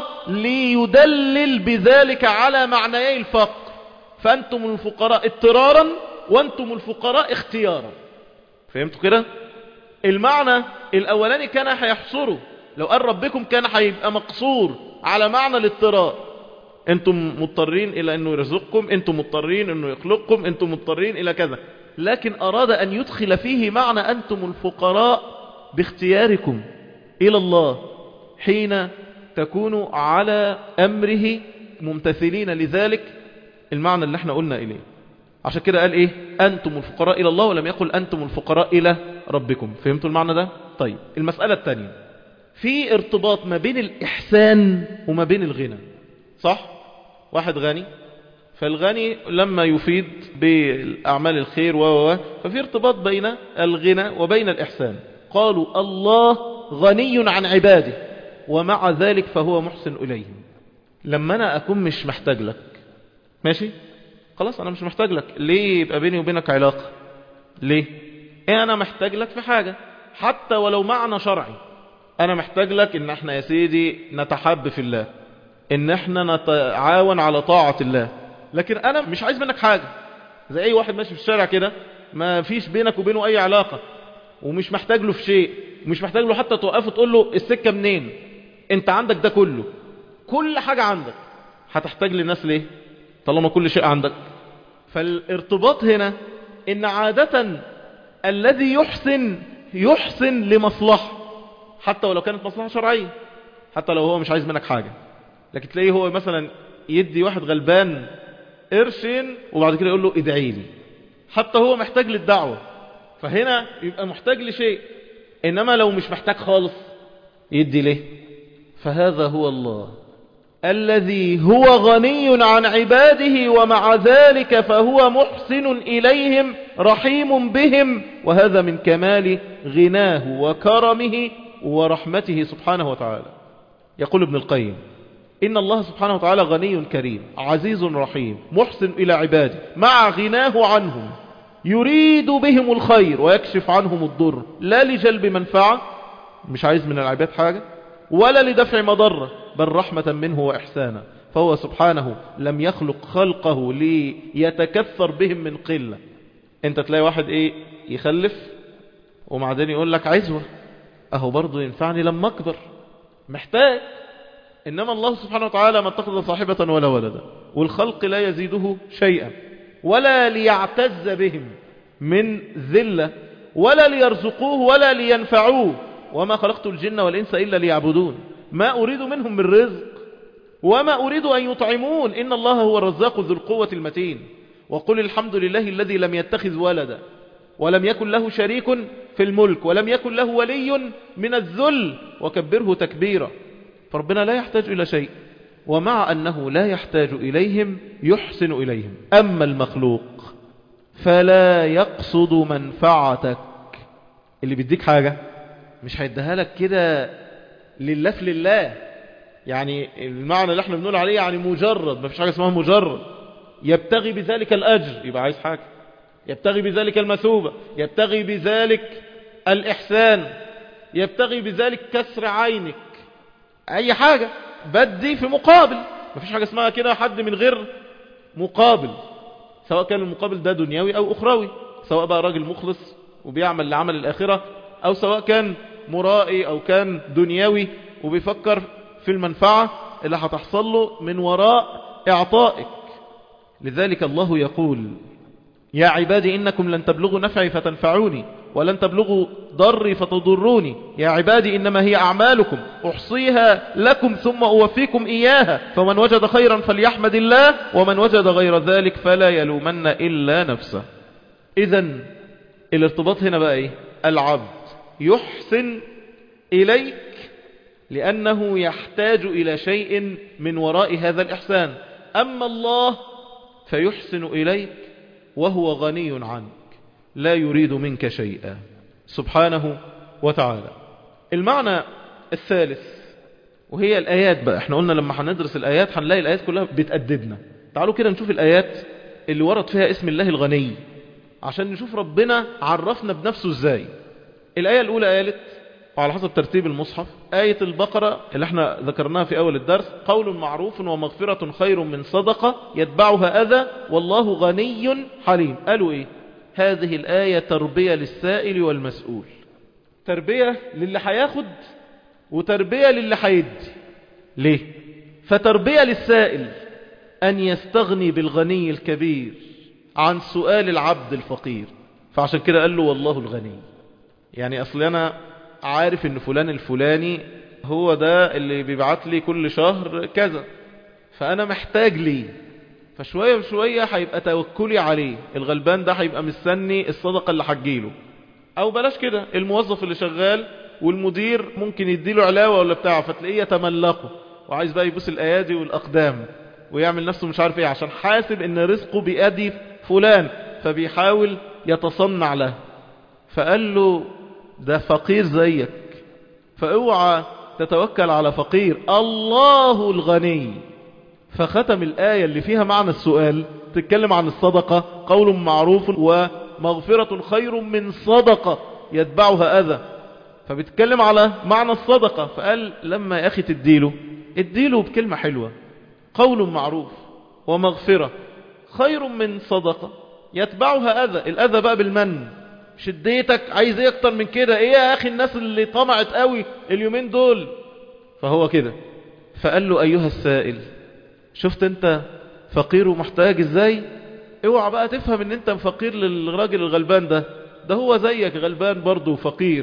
ليدلل بذلك على معنيي الفقر فأنتم الفقراء اضطرارا وأنتم الفقراء اختيارا فهمتوا كده المعنى الأولاني كان هيحصره لو قال ربكم كان هيبقى مقصور على معنى الاضطرار انتم مضطرين الى انه يرزقكم انتم مضطرين انه يخلقكم انتم مضطرين الى كذا لكن اراد ان يدخل فيه معنى انتم الفقراء باختياركم الى الله حين تكونوا على امره ممتثلين لذلك المعنى اللي احنا قلنا اليه عشان كده قال ايه انتم الفقراء الى الله ولم يقل انتم الفقراء الى ربكم فهمتوا المعنى ده طيب المسألة الثانية في ارتباط ما بين الاحسان وما بين الغنى صح واحد غني فالغني لما يفيد بالأعمال الخير و ففي ارتباط بين الغنى وبين الإحسان قالوا الله غني عن عباده ومع ذلك فهو محسن إليهم لما أنا أكون مش محتاج لك ماشي خلاص أنا مش محتاج لك ليه يبقى بيني وبينك علاقة ليه إيه أنا محتاج لك في حاجة حتى ولو معنى شرعي أنا محتاج لك إن احنا يا سيدي نتحب في الله ان احنا نتعاون على طاعة الله لكن انا مش عايز منك حاجة زي اي واحد ماشي في الشارع كده ما فيش بينك وبينه اي علاقة ومش محتاج له في شيء ومش محتاج له حتى توقفه تقول له السكة منين انت عندك ده كله كل حاجة عندك هتحتاج للناس ليه طالما كل شيء عندك فالارتباط هنا ان عادة الذي يحسن يحسن لمصلحة حتى ولو كانت مصلحة شرعية حتى لو هو مش عايز منك حاجة لكن تلاقيه هو مثلا يدي واحد غلبان قرشين وبعد كده يقول له ادعي لي حتى هو محتاج للدعوة فهنا يبقى محتاج لشيء إنما لو مش محتاج خالص يدي ليه فهذا هو الله الذي هو غني عن عباده ومع ذلك فهو محسن إليهم رحيم بهم وهذا من كمال غناه وكرمه ورحمته سبحانه وتعالى يقول ابن القيم إن الله سبحانه وتعالى غني كريم عزيز رحيم محسن إلى عباده مع غناه عنهم يريد بهم الخير ويكشف عنهم الضر لا لجلب منفعة مش عايز من العباد حاجة ولا لدفع مضرة بل رحمة منه وإحسانا فهو سبحانه لم يخلق خلقه ليتكثر بهم من قلة انت تلاقي واحد ايه يخلف ومعدين يقول لك عزوة اهو برضو ينفعني لما اكبر محتاج انما الله سبحانه وتعالى ما اتخذ صاحبة ولا ولدا والخلق لا يزيده شيئا ولا ليعتز بهم من ذلة ولا ليرزقوه ولا لينفعوه وما خلقت الجن والإنس إلا ليعبدون ما أريد منهم من رزق وما أريد أن يطعمون إن الله هو الرزاق ذو القوة المتين وقل الحمد لله الذي لم يتخذ ولدا ولم يكن له شريك في الملك ولم يكن له ولي من الذل وكبره تكبيرا فربنا لا يحتاج إلى شيء ومع أنه لا يحتاج إليهم يحسن إليهم أما المخلوق فلا يقصد منفعتك اللي بيديك حاجة مش هيديها لك كده لله في لله يعني المعنى اللي احنا بنقول عليه يعني مجرد ما فيش حاجة اسمها مجرد يبتغي بذلك الأجر يبقى عايز حاجة يبتغي بذلك المثوبة يبتغي بذلك الإحسان يبتغي بذلك كسر عينك أي حاجة بدي في مقابل ما فيش حاجة اسمها كده حد من غير مقابل سواء كان المقابل ده دنيوي أو أخروي سواء بقى راجل مخلص وبيعمل لعمل الآخرة أو سواء كان مرائي أو كان دنيوي وبيفكر في المنفعة اللي هتحصل له من وراء إعطائك لذلك الله يقول يا عبادي إنكم لن تبلغوا نفعي فتنفعوني ولن تبلغوا ضري فتضروني يا عبادي إنما هي أعمالكم أحصيها لكم ثم أوفيكم إياها فمن وجد خيرا فليحمد الله ومن وجد غير ذلك فلا يلومن إلا نفسه إذا الارتباط هنا بقى إيه العبد يحسن إليك لأنه يحتاج إلى شيء من وراء هذا الإحسان أما الله فيحسن إليك وهو غني عنك لا يريد منك شيئا سبحانه وتعالى المعنى الثالث وهي الآيات بقى احنا قلنا لما هندرس الآيات هنلاقي الآيات كلها بتأدبنا تعالوا كده نشوف الآيات اللي ورد فيها اسم الله الغني عشان نشوف ربنا عرفنا بنفسه ازاي الآية الأولى قالت وعلى حسب ترتيب المصحف آية البقرة اللي احنا ذكرناها في أول الدرس قول معروف ومغفرة خير من صدقة يتبعها أذى والله غني حليم قالوا إيه هذه الآية تربية للسائل والمسؤول تربية للي هياخد وتربية للي هيدي ليه فتربية للسائل أن يستغني بالغني الكبير عن سؤال العبد الفقير فعشان كده قال له والله الغني يعني أصل أنا عارف ان فلان الفلاني هو ده اللي بيبعت لي كل شهر كذا فأنا محتاج ليه فشوية بشوية هيبقى توكلي عليه الغلبان ده هيبقى مستني الصدقة اللي هتجيله او بلاش كده الموظف اللي شغال والمدير ممكن يديله علاوة ولا بتاع فتلاقيه يتملقه وعايز بقى يبوس الايادي والاقدام ويعمل نفسه مش عارف ايه عشان حاسب ان رزقه بيدي فلان فبيحاول يتصنع له فقال له ده فقير زيك فاوعى تتوكل على فقير الله الغني فختم الآية اللي فيها معنى السؤال تتكلم عن الصدقة قول معروف ومغفرة خير من صدقة يتبعها أذى فبتكلم على معنى الصدقة فقال لما يا أخي تديله اديله بكلمة حلوة قول معروف ومغفرة خير من صدقة يتبعها أذى الأذى بقى بالمن شديتك عايز ايه اكتر من كده ايه يا اخي الناس اللي طمعت قوي اليومين دول فهو كده فقال له ايها السائل شفت انت فقير ومحتاج ازاي اوعى بقى تفهم ان انت فقير للراجل الغلبان ده ده هو زيك غلبان برضه فقير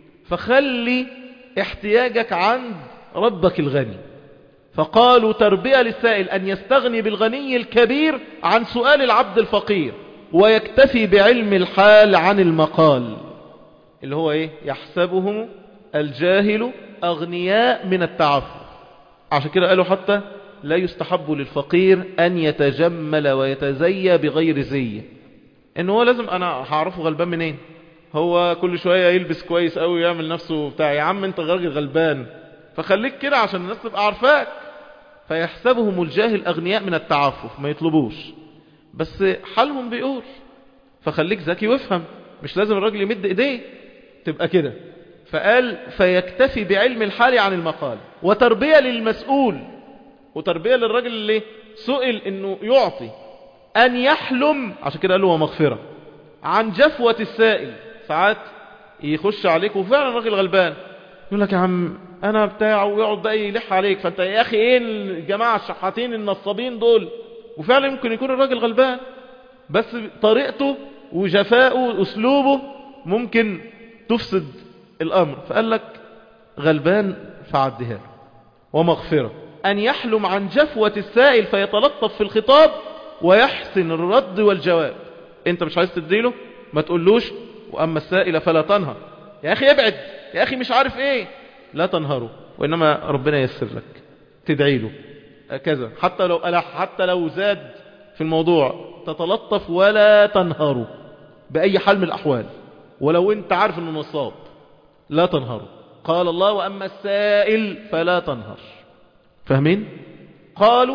فخلي احتياجك عند ربك الغني فقالوا تربية للسائل أن يستغني بالغني الكبير عن سؤال العبد الفقير ويكتفي بعلم الحال عن المقال اللي هو ايه يحسبهم الجاهل أغنياء من التعفف عشان كده قالوا حتى لا يستحب للفقير أن يتجمل ويتزي بغير زي إن هو لازم أنا هعرفه غلبان منين هو كل شوية يلبس كويس قوي ويعمل نفسه بتاع يا عم انت راجل غلبان فخليك كده عشان الناس تبقى عارفاك فيحسبهم الجاهل أغنياء من التعفف ما يطلبوش بس حالهم بيقول فخليك ذكي وافهم مش لازم الراجل يمد ايديه تبقى كده فقال فيكتفي بعلم الحال عن المقال وتربية للمسؤول وتربية للراجل اللي سئل انه يعطي ان يحلم عشان كده قال له ومغفرة عن جفوة السائل ساعات يخش عليك وفعلا راجل غلبان يقول لك يا عم انا بتاعه ويقعد بقى يلح عليك فانت يا اخي ايه الجماعة الشحاتين النصابين دول وفعلا يمكن يكون الراجل غلبان بس طريقته وجفاؤه واسلوبه ممكن تفسد الامر فقال لك غلبان فعدها له ومغفرة ان يحلم عن جفوة السائل فيتلطف في الخطاب ويحسن الرد والجواب انت مش عايز تديله ما تقولوش واما السائل فلا تنهر يا اخي ابعد يا اخي مش عارف ايه لا تنهره وانما ربنا يسر لك تدعي له كذا حتى لو ألح حتى لو زاد في الموضوع تتلطف ولا تنهره بأي حال من الأحوال ولو انت عارف انه نصاب لا تنهره قال الله وأما السائل فلا تنهر فاهمين قالوا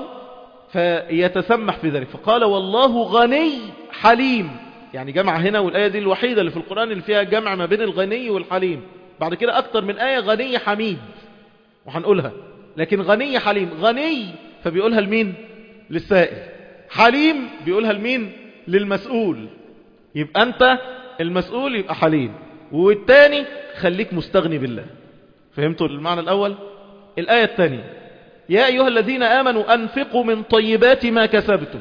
فيتسمح في ذلك فقال والله غني حليم يعني جمع هنا والآية دي الوحيدة اللي في القرآن اللي فيها جمع ما بين الغني والحليم بعد كده أكتر من آية غني حميد وهنقولها لكن غني حليم غني فبيقولها لمين للسائل حليم بيقولها لمين للمسؤول يبقى أنت المسؤول يبقى حليم والتاني خليك مستغني بالله فهمتوا المعنى الأول الآية الثانية يا أيها الذين آمنوا أنفقوا من طيبات ما كسبتم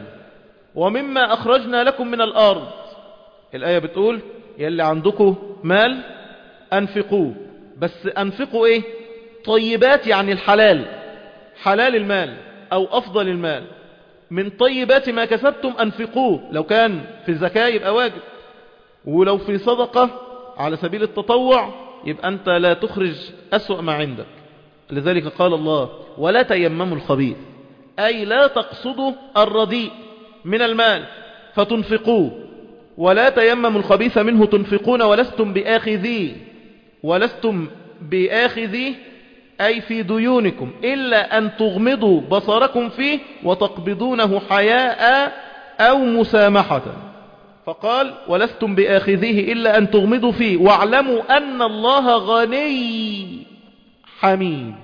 ومما أخرجنا لكم من الأرض الآية بتقول يلي عندكم مال أنفقوه بس أنفقوا إيه طيبات يعني الحلال حلال المال أو أفضل المال من طيبات ما كسبتم أنفقوه لو كان في الزكاة يبقى واجب ولو في صدقة على سبيل التطوع يبقى أنت لا تخرج أسوأ ما عندك لذلك قال الله ولا تيمموا الخبيث أي لا تقصدوا الرديء من المال فتنفقوه ولا تيمموا الخبيث منه تنفقون ولستم بآخذيه ولستم بآخذيه أي في ديونكم إلا أن تغمضوا بصركم فيه وتقبضونه حياء أو مسامحة فقال ولستم بآخذيه إلا أن تغمضوا فيه واعلموا أن الله غني حميد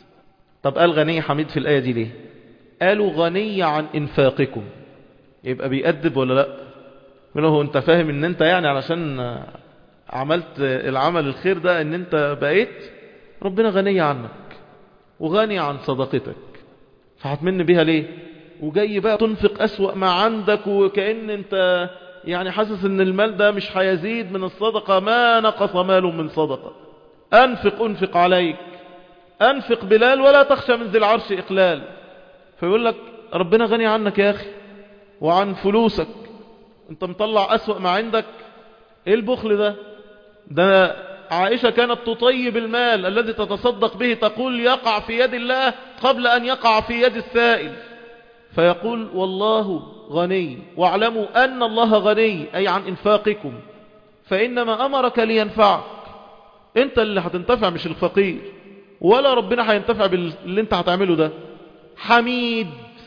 طب قال غني حميد في الآية دي ليه قالوا غني عن إنفاقكم يبقى بيأدب ولا لا منه انت فاهم ان انت يعني علشان عملت العمل الخير ده ان انت بقيت ربنا غني عنك وغني عن صدقتك فهتمن بيها ليه وجاي بقى تنفق أسوأ ما عندك وكأن انت يعني حاسس ان المال ده مش هيزيد من الصدقة ما نقص مال من صدقة أنفق أنفق عليك أنفق بلال ولا تخشى من ذي العرش إقلال فيقول لك ربنا غني عنك يا أخي وعن فلوسك انت مطلع أسوأ ما عندك ايه البخل ده ده عائشة كانت تطيب المال الذي تتصدق به تقول يقع في يد الله قبل أن يقع في يد السائل فيقول والله غني واعلموا أن الله غني أي عن إنفاقكم فإنما أمرك لينفعك انت اللي هتنتفع مش الفقير ولا ربنا هينتفع باللي انت هتعمله ده حميد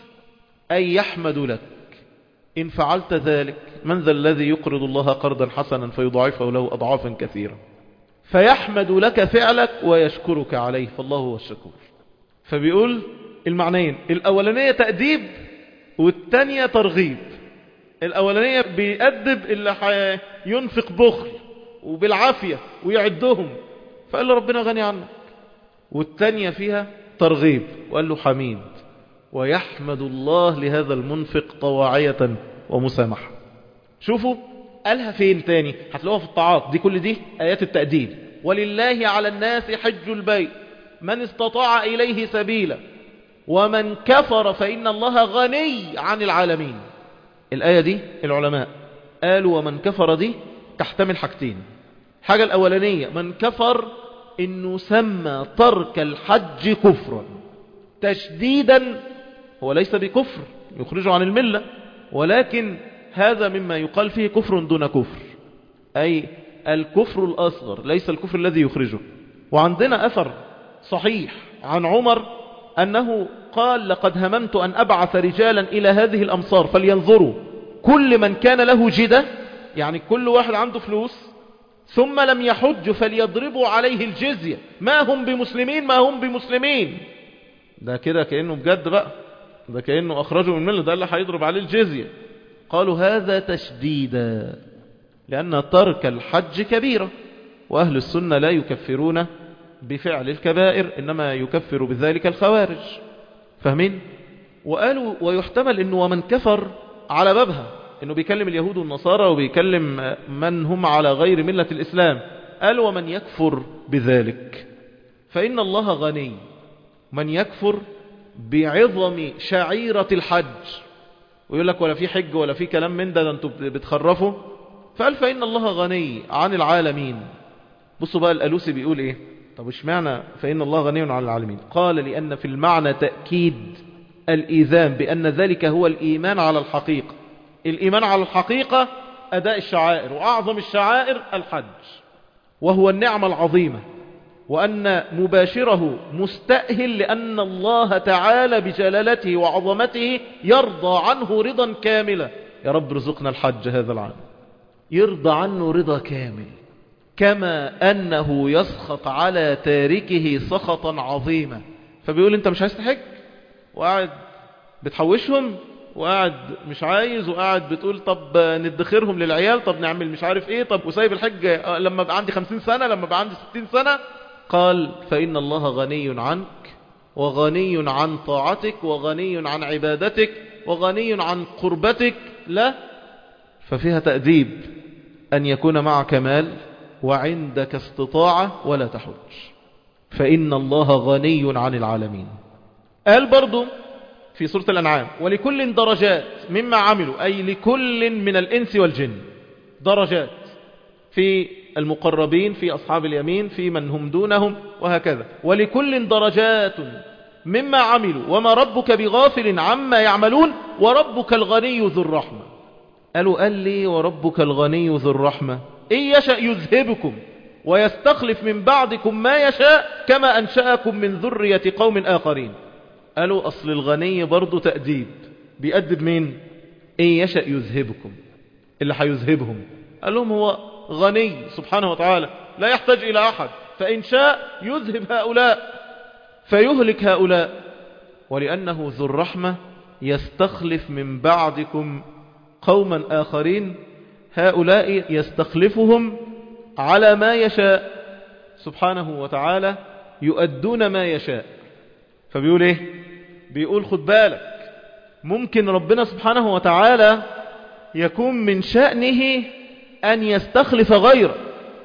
أي يحمد لك إن فعلت ذلك من ذا الذي يقرض الله قرضا حسنا فيضاعفه له أضعافا كثيرة فيحمد لك فعلك ويشكرك عليه فالله هو الشكور فبيقول المعنيين الأولانية تأديب والتانية ترغيب الأولانية بيأدب اللي ينفق بخل وبالعافية ويعدهم فقال له ربنا غني عنك والتانية فيها ترغيب وقال له حميد ويحمد الله لهذا المنفق طواعية ومسامحة شوفوا قالها فين تاني هتلاقوها في الطاعات دي كل دي آيات التأديب ولله على الناس حج البيت من استطاع إليه سبيلا ومن كفر فإن الله غني عن العالمين الآية دي العلماء قالوا ومن كفر دي تحتمل حاجتين حاجة الأولانية من كفر إنه سمى ترك الحج كفرا تشديدا هو ليس بكفر يخرجه عن الملة ولكن هذا مما يقال فيه كفر دون كفر أي الكفر الأصغر ليس الكفر الذي يخرجه وعندنا أثر صحيح عن عمر أنه قال لقد هممت أن أبعث رجالا إلى هذه الأمصار فلينظروا كل من كان له جدة يعني كل واحد عنده فلوس ثم لم يحج فليضربوا عليه الجزية ما هم بمسلمين ما هم بمسلمين ده كده كأنه بجد بقى ده كأنه أخرجه من الملة ده اللي هيضرب عليه الجزية قالوا هذا تشديدا لأن ترك الحج كبيرة وأهل السنة لا يكفرون بفعل الكبائر إنما يكفر بذلك الخوارج فاهمين؟ وقالوا ويحتمل أنه ومن كفر على بابها أنه بيكلم اليهود والنصارى وبيكلم من هم على غير ملة الإسلام قال ومن يكفر بذلك فإن الله غني من يكفر بعظم شعيرة الحج ويقول لك ولا في حج ولا في كلام من ده ده انتوا بتخرفوا فقال فإن الله غني عن العالمين بصوا بقى الألوسي بيقول ايه طب ايش معنى فإن الله غني عن العالمين قال لأن في المعنى تأكيد الإيذان بأن ذلك هو الإيمان على الحقيقة الإيمان على الحقيقة أداء الشعائر وأعظم الشعائر الحج وهو النعمة العظيمة وأن مباشره مستأهل لأن الله تعالى بجلالته وعظمته يرضى عنه رضا كاملا يا رب رزقنا الحج هذا العام يرضى عنه رضا كامل كما أنه يسخط على تاركه سخطا عظيما فبيقول انت مش عايز تحج وقاعد بتحوشهم وقاعد مش عايز وقاعد بتقول طب ندخرهم للعيال طب نعمل مش عارف ايه طب وسايب الحج لما بقى عندي خمسين سنة لما بقى عندي ستين سنة قال فإن الله غني عنك وغني عن طاعتك وغني عن عبادتك وغني عن قربتك لا ففيها تأديب أن يكون معك مال وعندك استطاعة ولا تحج فإن الله غني عن العالمين قال برضو في سورة الأنعام ولكل درجات مما عملوا أي لكل من الإنس والجن درجات في المقربين في أصحاب اليمين في من هم دونهم وهكذا ولكل درجات مما عملوا وما ربك بغافل عما يعملون وربك الغني ذو الرحمة قالوا قال لي وربك الغني ذو الرحمة إن يشأ يذهبكم ويستخلف من بعدكم ما يشاء كما أنشأكم من ذرية قوم آخرين قالوا أصل الغني برضو تأديب بيأدب مين إن يشأ يذهبكم اللي هيذهبهم قال لهم هو غني سبحانه وتعالى لا يحتاج إلى أحد فإن شاء يذهب هؤلاء فيهلك هؤلاء ولأنه ذو الرحمة يستخلف من بعدكم قوما آخرين هؤلاء يستخلفهم على ما يشاء سبحانه وتعالى يؤدون ما يشاء فبيقول ايه بيقول خد بالك ممكن ربنا سبحانه وتعالى يكون من شأنه أن يستخلف غيره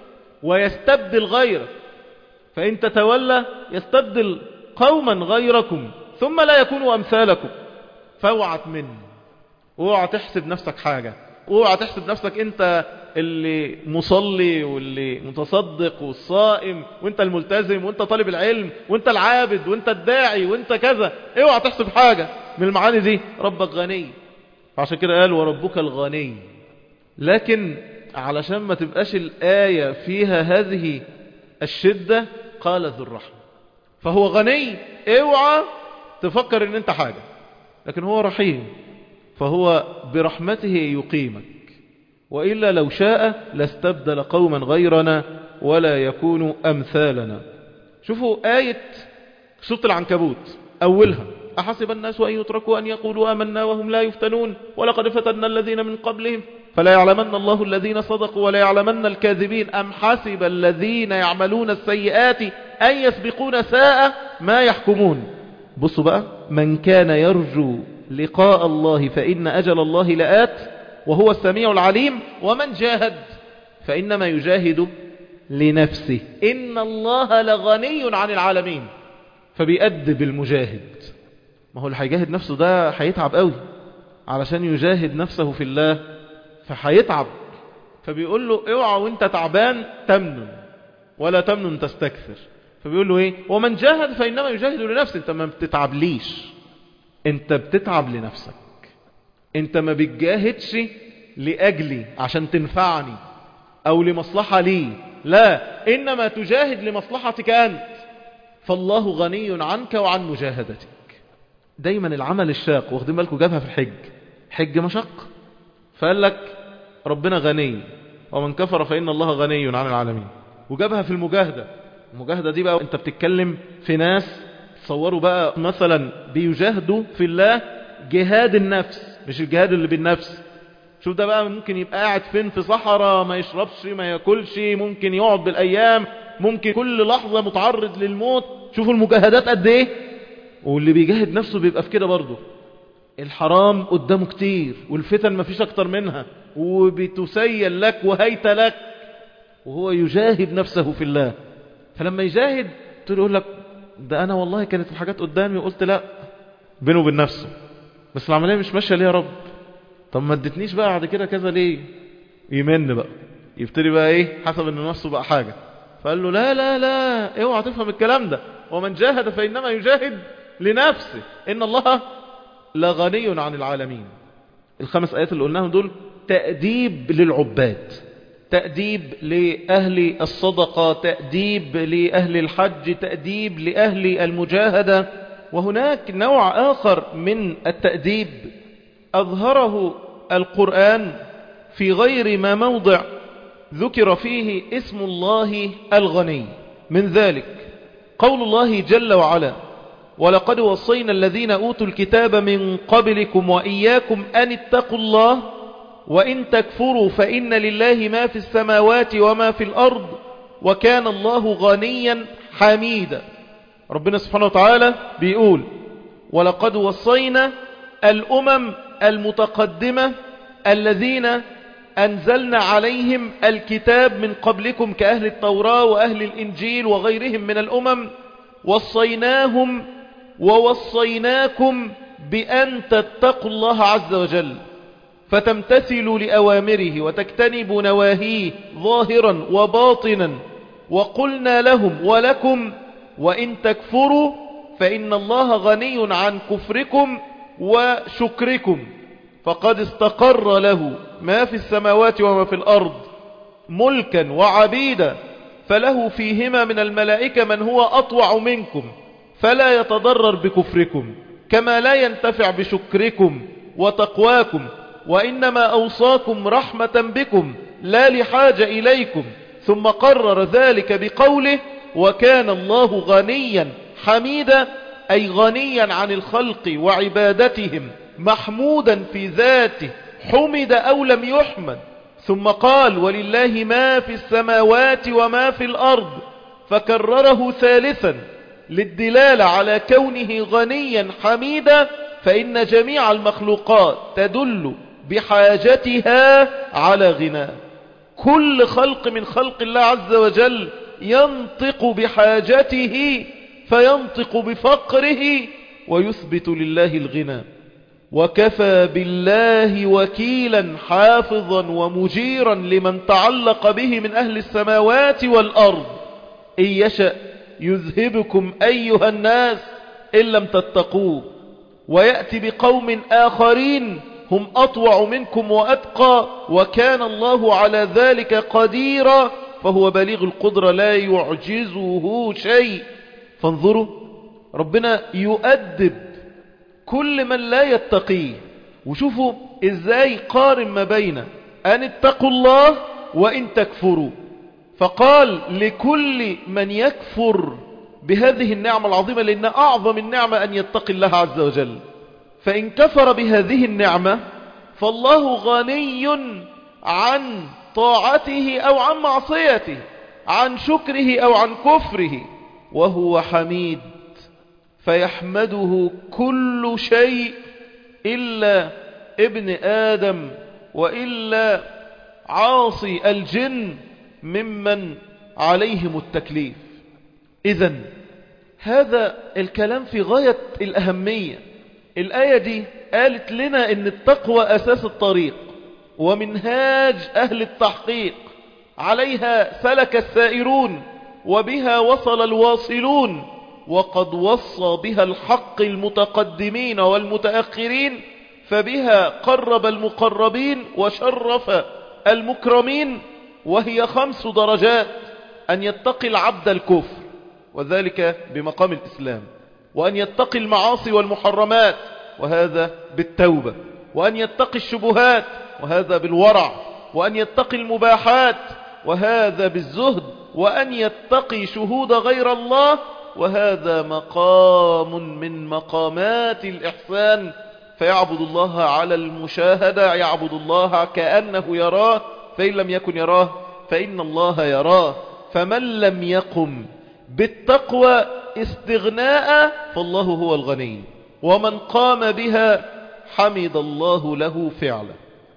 ويستبدل غيره فإن تتولى يستبدل قوما غيركم ثم لا يكونوا أمثالكم فاوعت منه اوعى تحسب نفسك حاجة اوعى تحسب نفسك انت اللي مصلي واللي متصدق والصائم وانت الملتزم وانت طالب العلم وانت العابد وانت الداعي وانت كذا اوعى تحسب حاجة من المعاني دي ربك غني فعشان كده قال وربك الغني لكن علشان ما تبقاش الآية فيها هذه الشدة قال ذو الرحمة فهو غني اوعى تفكر ان انت حاجة لكن هو رحيم فهو برحمته يقيمك وإلا لو شاء لاستبدل قوما غيرنا ولا يكونوا أمثالنا شوفوا آية سورة العنكبوت أولها أحسب الناس أن يتركوا أن يقولوا آمنا وهم لا يفتنون ولقد فتنا الذين من قبلهم فلا يعلمن الله الذين صدقوا ولا يعلمن الكاذبين أم حسب الذين يعملون السيئات أن يسبقون ساء ما يحكمون بصوا بقى من كان يرجو لقاء الله فإن أجل الله لآت وهو السميع العليم ومن جاهد فإنما يجاهد لنفسه إن الله لغني عن العالمين فبيأدب المجاهد ما هو اللي هيجاهد نفسه ده هيتعب قوي علشان يجاهد نفسه في الله فهيتعب فبيقول له اوعى وانت تعبان تمنن ولا تمنن تستكثر فبيقول له ايه ومن جاهد فإنما يجاهد لنفسه انت ما بتتعبليش انت بتتعب لنفسك انت ما بتجاهدش لأجلي عشان تنفعني او لمصلحة لي لا انما تجاهد لمصلحتك انت فالله غني عنك وعن مجاهدتك دايما العمل الشاق واخدين بالكم جابها في الحج حج مشق فقال لك ربنا غني ومن كفر فإن الله غني عن العالمين وجابها في المجاهدة المجاهدة دي بقى انت بتتكلم في ناس تصوروا بقى مثلا بيجاهدوا في الله جهاد النفس مش الجهاد اللي بالنفس شوف ده بقى ممكن يبقى قاعد فين في صحراء ما يشربش ما ياكلش ممكن يقعد بالايام ممكن كل لحظة متعرض للموت شوفوا المجاهدات قد ايه واللي بيجاهد نفسه بيبقى في كده برضه الحرام قدامه كتير والفتن ما فيش اكتر منها وبتسيل لك وهيت لك وهو يجاهد نفسه في الله فلما يجاهد تقول يقول لك ده انا والله كانت الحاجات قدامي وقلت لا بينه وبين نفسه بس العملية مش ماشية ليه يا رب طب ما ادتنيش بقى بعد كده كذا ليه يمن بقى يبتدي بقى ايه حسب ان نفسه بقى حاجة فقال له لا لا لا اوعى تفهم الكلام ده ومن جاهد فإنما يجاهد لنفسه إن الله لغني عن العالمين الخمس آيات اللي قلناهم دول تأديب للعباد تأديب لأهل الصدقة تأديب لأهل الحج تأديب لأهل المجاهدة وهناك نوع آخر من التأديب أظهره القرآن في غير ما موضع ذكر فيه اسم الله الغني من ذلك قول الله جل وعلا ولقد وصينا الذين أوتوا الكتاب من قبلكم وإياكم أن اتقوا الله وإن تكفروا فإن لله ما في السماوات وما في الأرض وكان الله غنيا حميدا ربنا سبحانه وتعالى بيقول ولقد وصينا الأمم المتقدمة الذين أنزلنا عليهم الكتاب من قبلكم كأهل التوراة وأهل الإنجيل وغيرهم من الأمم وصيناهم ووصيناكم بأن تتقوا الله عز وجل فتمتثلوا لأوامره وتجتنبوا نواهيه ظاهرا وباطنا وقلنا لهم ولكم وإن تكفروا فإن الله غني عن كفركم وشكركم فقد استقر له ما في السماوات وما في الأرض ملكا وعبيدا فله فيهما من الملائكة من هو أطوع منكم فلا يتضرر بكفركم كما لا ينتفع بشكركم وتقواكم وإنما أوصاكم رحمة بكم لا لحاجة إليكم ثم قرر ذلك بقوله وكان الله غنيا حميدا أي غنيا عن الخلق وعبادتهم محمودا في ذاته حمد أو لم يحمد ثم قال ولله ما في السماوات وما في الأرض فكرره ثالثا للدلالة على كونه غنيا حميدا فإن جميع المخلوقات تدل بحاجتها على غناه كل خلق من خلق الله عز وجل ينطق بحاجته فينطق بفقره ويثبت لله الغنى وكفى بالله وكيلا حافظا ومجيرا لمن تعلق به من أهل السماوات والأرض إن يشأ يذهبكم أيها الناس إن لم تتقوه ويأتي بقوم آخرين هم أطوع منكم وأتقى وكان الله على ذلك قديرا فهو بليغ القدرة لا يعجزه شيء فانظروا ربنا يؤدب كل من لا يتقيه وشوفوا ازاي قارن ما بين ان اتقوا الله وان تكفروا فقال لكل من يكفر بهذه النعمة العظيمة لأن أعظم النعمة أن يتقي الله عز وجل فإن كفر بهذه النعمة فالله غني عن طاعته أو عن معصيته عن شكره أو عن كفره وهو حميد فيحمده كل شيء إلا ابن آدم وإلا عاصي الجن ممن عليهم التكليف إذا هذا الكلام في غاية الأهمية الآية دي قالت لنا ان التقوى أساس الطريق ومنهاج أهل التحقيق عليها سلك السائرون وبها وصل الواصلون وقد وصى بها الحق المتقدمين والمتأخرين فبها قرب المقربين وشرف المكرمين وهي خمس درجات أن يتقي العبد الكفر وذلك بمقام الإسلام وأن يتقي المعاصي والمحرمات وهذا بالتوبة وأن يتقي الشبهات وهذا بالورع وأن يتقي المباحات وهذا بالزهد وأن يتقي شهود غير الله وهذا مقام من مقامات الإحسان فيعبد الله على المشاهدة يعبد الله كأنه يراه فإن لم يكن يراه فإن الله يراه فمن لم يقم بالتقوى استغناء فالله هو الغني ومن قام بها حمد الله له فعلا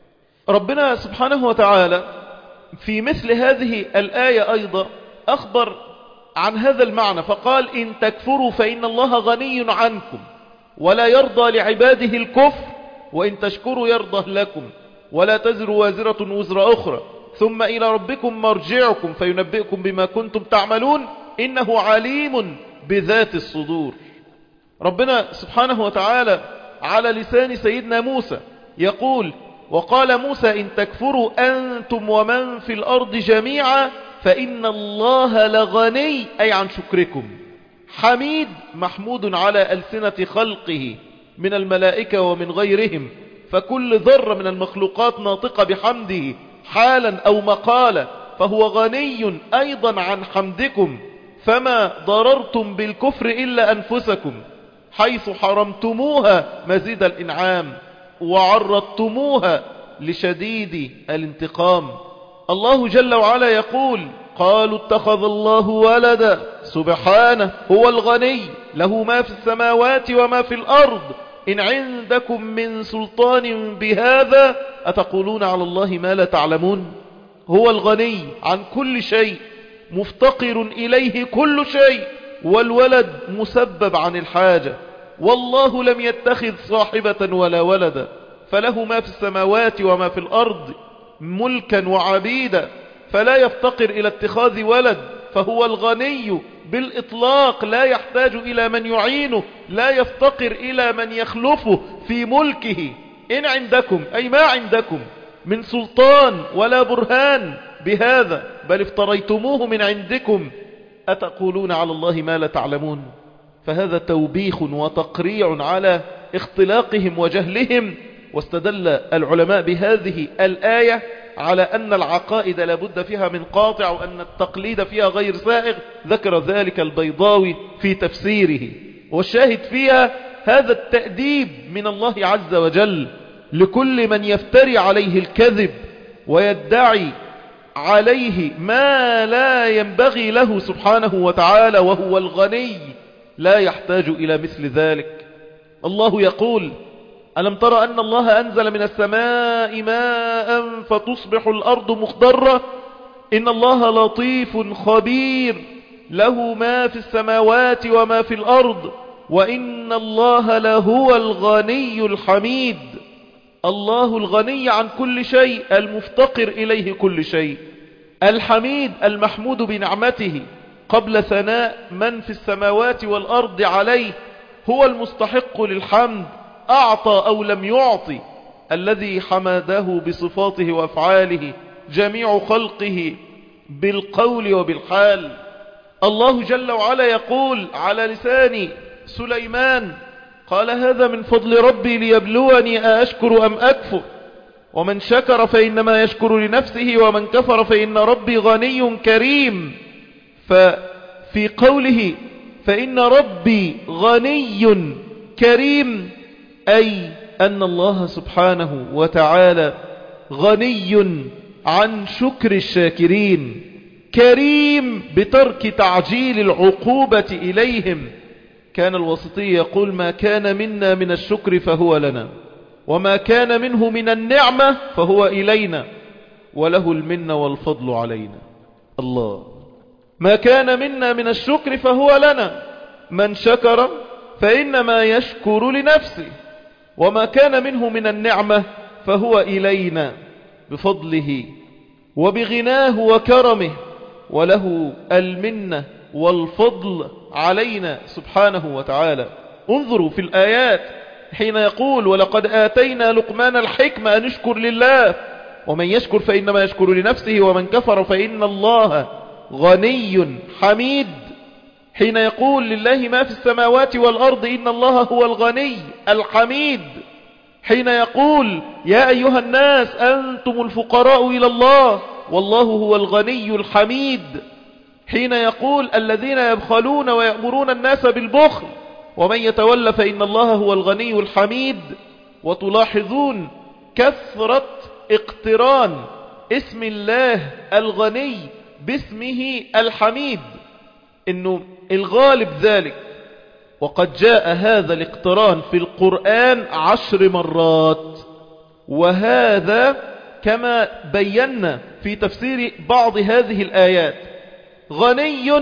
ربنا سبحانه وتعالى في مثل هذه الآية أيضا أخبر عن هذا المعنى فقال إن تكفروا فإن الله غني عنكم ولا يرضى لعباده الكفر وإن تشكروا يرضى لكم ولا تزر وازرة وزر أخرى ثم إلى ربكم مرجعكم فينبئكم بما كنتم تعملون إنه عليم بذات الصدور ربنا سبحانه وتعالى على لسان سيدنا موسى يقول وقال موسى إن تكفروا أنتم ومن في الأرض جميعا فإن الله لغني أي عن شكركم حميد محمود على ألسنة خلقه من الملائكة ومن غيرهم فكل ذرة من المخلوقات ناطقة بحمده حالا أو مقالا فهو غني أيضا عن حمدكم فما ضررتم بالكفر إلا أنفسكم حيث حرمتموها مزيد الإنعام وعرضتموها لشديد الانتقام الله جل وعلا يقول قالوا اتخذ الله ولدا سبحانه هو الغني له ما في السماوات وما في الأرض إن عندكم من سلطان بهذا أتقولون على الله ما لا تعلمون هو الغني عن كل شيء مفتقر إليه كل شيء والولد مسبب عن الحاجة والله لم يتخذ صاحبة ولا ولدا فله ما في السماوات وما في الأرض ملكا وعبيدا فلا يفتقر إلى اتخاذ ولد فهو الغني بالإطلاق لا يحتاج إلى من يعينه لا يفتقر إلى من يخلفه في ملكه إن عندكم أي ما عندكم من سلطان ولا برهان بهذا بل افتريتموه من عندكم أتقولون على الله ما لا تعلمون فهذا توبيخ وتقريع على اختلاقهم وجهلهم واستدل العلماء بهذه الآية على أن العقائد لابد فيها من قاطع وأن التقليد فيها غير سائغ ذكر ذلك البيضاوي في تفسيره والشاهد فيها هذا التأديب من الله عز وجل لكل من يفتري عليه الكذب ويدعي عليه ما لا ينبغي له سبحانه وتعالى وهو الغني لا يحتاج إلى مثل ذلك الله يقول ألم ترى أن الله أنزل من السماء ماء فتصبح الأرض مخضرة إن الله لطيف خبير له ما في السماوات وما في الأرض وإن الله لهو الغني الحميد الله الغني عن كل شيء المفتقر إليه كل شيء الحميد المحمود بنعمته قبل ثناء من في السماوات والأرض عليه هو المستحق للحمد أعطى أو لم يعطي الذي حمده بصفاته وأفعاله جميع خلقه بالقول وبالحال الله جل وعلا يقول على لسان سليمان قال هذا من فضل ربي ليبلوني أأشكر أم أكفر ومن شكر فإنما يشكر لنفسه ومن كفر فإن ربي غني كريم ففي قوله فإن ربي غني كريم أي أن الله سبحانه وتعالى غني عن شكر الشاكرين كريم بترك تعجيل العقوبة إليهم كان الوسطي يقول ما كان منا من الشكر فهو لنا وما كان منه من النعمة فهو إلينا وله المن والفضل علينا الله ما كان منا من الشكر فهو لنا من شكر فإنما يشكر لنفسه وما كان منه من النعمة فهو إلينا بفضله وبغناه وكرمه وله المنة والفضل علينا سبحانه وتعالى انظروا في الآيات حين يقول ولقد آتينا لقمان الحكمة أن نشكر لله ومن يشكر فإنما يشكر لنفسه ومن كفر فإن الله غني حميد حين يقول لله ما في السماوات والأرض إن الله هو الغني الحميد حين يقول يا أيها الناس أنتم الفقراء إلى الله والله هو الغني الحميد حين يقول الذين يبخلون ويأمرون الناس بالبخل ومن يتولى فإن الله هو الغني الحميد وتلاحظون كثرة اقتران اسم الله الغني باسمه الحميد انه الغالب ذلك وقد جاء هذا الاقتران في القرآن عشر مرات وهذا كما بينا في تفسير بعض هذه الآيات غني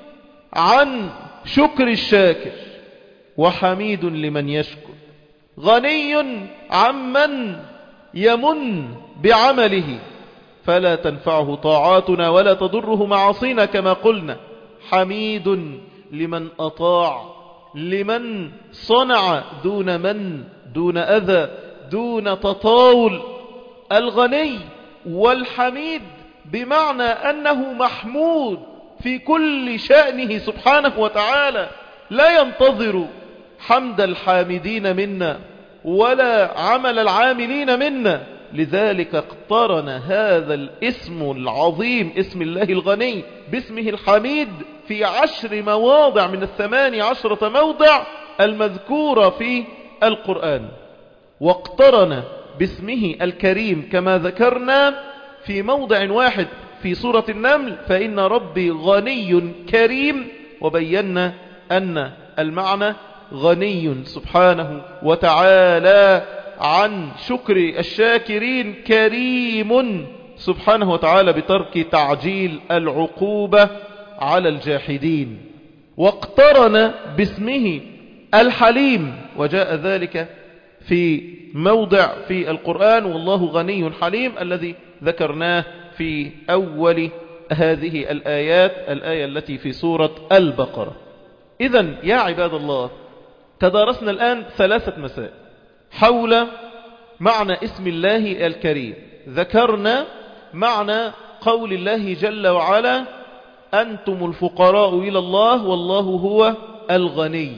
عن شكر الشاكر وحميد لمن يشكر غني عمن يمن بعمله فلا تنفعه طاعاتنا ولا تضره معاصينا كما قلنا حميد لمن أطاع لمن صنع دون من دون أذى دون تطاول الغني والحميد بمعنى أنه محمود في كل شأنه سبحانه وتعالى لا ينتظر حمد الحامدين منا ولا عمل العاملين منا لذلك اقترن هذا الاسم العظيم اسم الله الغني باسمه الحميد في عشر مواضع من الثماني عشرة موضع المذكورة في القرآن واقترن باسمه الكريم كما ذكرنا في موضع واحد في سورة النمل فإن ربي غني كريم وبينا أن المعنى غني سبحانه وتعالى عن شكر الشاكرين كريم سبحانه وتعالى بترك تعجيل العقوبة على الجاحدين واقترن باسمه الحليم وجاء ذلك في موضع في القرآن والله غني حليم الذي ذكرناه في أول هذه الآيات الآية التي في سورة البقرة إذا يا عباد الله تدارسنا الآن ثلاثة مسائل حول معنى اسم الله الكريم ذكرنا معنى قول الله جل وعلا أنتم الفقراء إلى الله والله هو الغني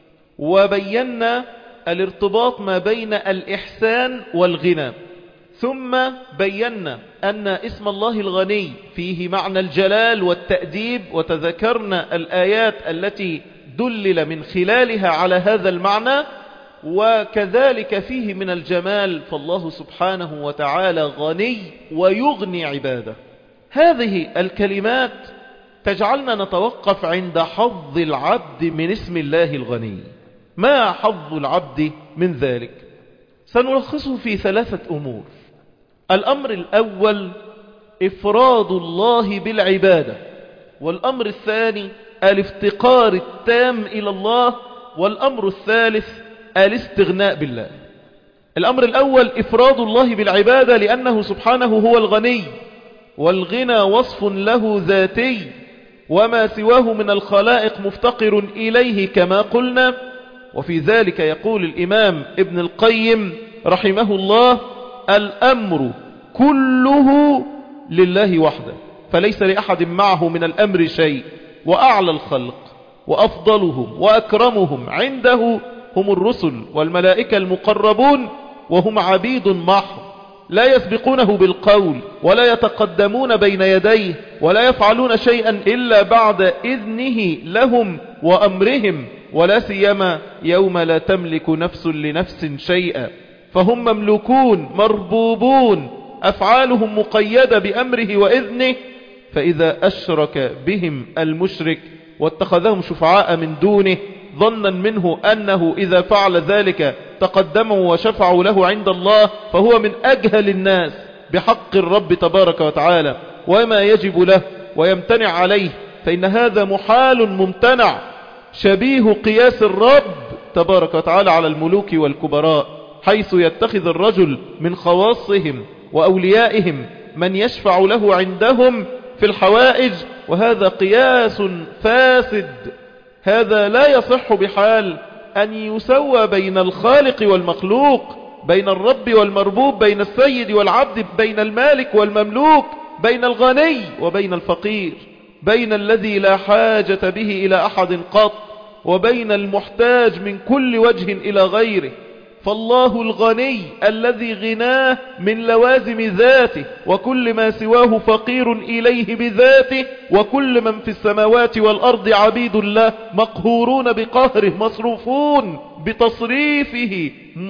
وبينا الارتباط ما بين الإحسان والغنى ثم بينا أن اسم الله الغني فيه معنى الجلال والتأديب وتذكرنا الآيات التي دلل من خلالها على هذا المعنى وكذلك فيه من الجمال فالله سبحانه وتعالى غني ويغني عباده هذه الكلمات تجعلنا نتوقف عند حظ العبد من اسم الله الغني ما حظ العبد من ذلك سنلخصه في ثلاثة أمور الأمر الأول إفراد الله بالعبادة والأمر الثاني الافتقار التام إلى الله والأمر الثالث الاستغناء بالله الأمر الأول إفراد الله بالعبادة لأنه سبحانه هو الغني والغنى وصف له ذاتي وما سواه من الخلائق مفتقر إليه كما قلنا وفي ذلك يقول الإمام ابن القيم رحمه الله الأمر كله لله وحده فليس لأحد معه من الأمر شيء وأعلى الخلق وأفضلهم وأكرمهم عنده هم الرسل والملائكة المقربون وهم عبيد محض لا يسبقونه بالقول ولا يتقدمون بين يديه ولا يفعلون شيئا إلا بعد إذنه لهم وأمرهم ولا سيما يوم لا تملك نفس لنفس شيئا فهم مملوكون مربوبون أفعالهم مقيدة بأمره وإذنه فإذا أشرك بهم المشرك واتخذهم شفعاء من دونه ظنا منه أنه إذا فعل ذلك تقدموا وشفعوا له عند الله فهو من أجهل الناس بحق الرب تبارك وتعالى وما يجب له ويمتنع عليه فإن هذا محال ممتنع شبيه قياس الرب تبارك وتعالى على الملوك والكبراء حيث يتخذ الرجل من خواصهم وأوليائهم من يشفع له عندهم في الحوائج وهذا قياس فاسد هذا لا يصح بحال أن يسوى بين الخالق والمخلوق بين الرب والمربوب بين السيد والعبد بين المالك والمملوك بين الغني وبين الفقير بين الذي لا حاجة به إلى أحد قط وبين المحتاج من كل وجه إلى غيره فالله الغني الذي غناه من لوازم ذاته وكل ما سواه فقير إليه بذاته وكل من في السماوات والأرض عبيد الله مقهورون بقهره مصروفون بتصريفه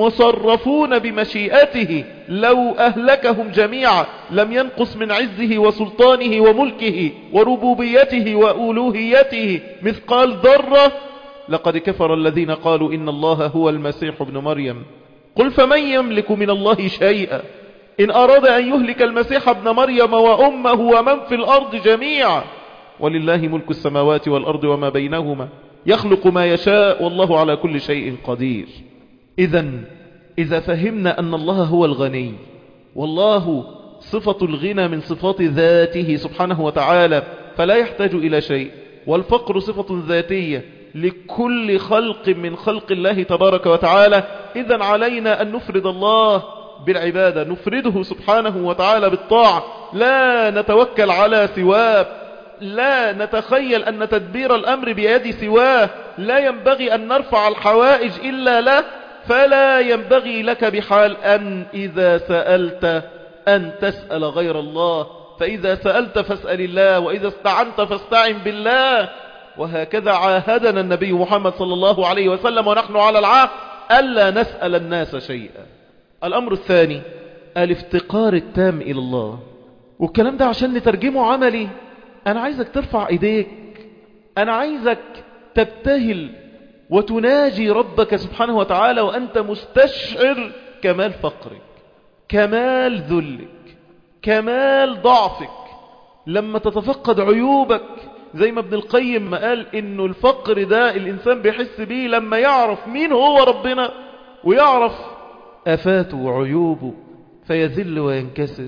مصرفون بمشيئته لو أهلكهم جميعا لم ينقص من عزه وسلطانه وملكه وربوبيته وألوهيته مثقال ذرة لقد كفر الذين قالوا إن الله هو المسيح ابن مريم قل فمن يملك من الله شيئا إن أراد أن يهلك المسيح ابن مريم وأمه ومن في الأرض جميعا ولله ملك السماوات والأرض وما بينهما يخلق ما يشاء والله على كل شيء قدير إذا إذا فهمنا أن الله هو الغني والله صفة الغنى من صفات ذاته سبحانه وتعالى فلا يحتاج إلى شيء والفقر صفة ذاتية لكل خلق من خلق الله تبارك وتعالى إذا علينا أن نفرد الله بالعبادة نفرده سبحانه وتعالى بالطاعة لا نتوكل على سواه لا نتخيل أن تدبير الأمر بيد سواه لا ينبغي أن نرفع الحوائج إلا له فلا ينبغي لك بحال أن إذا سألت أن تسأل غير الله فإذا سألت فاسأل الله وإذا استعنت فاستعن بالله وهكذا عاهدنا النبي محمد صلى الله عليه وسلم ونحن على العهد ألا نسأل الناس شيئا الأمر الثاني الافتقار التام إلى الله والكلام ده عشان نترجمه عملي أنا عايزك ترفع إيديك أنا عايزك تبتهل وتناجي ربك سبحانه وتعالى وأنت مستشعر كمال فقرك كمال ذلك كمال ضعفك لما تتفقد عيوبك زي ما ابن القيم ما قال انه الفقر ده الانسان بيحس بيه لما يعرف مين هو ربنا ويعرف افاته وعيوبه فيذل وينكسر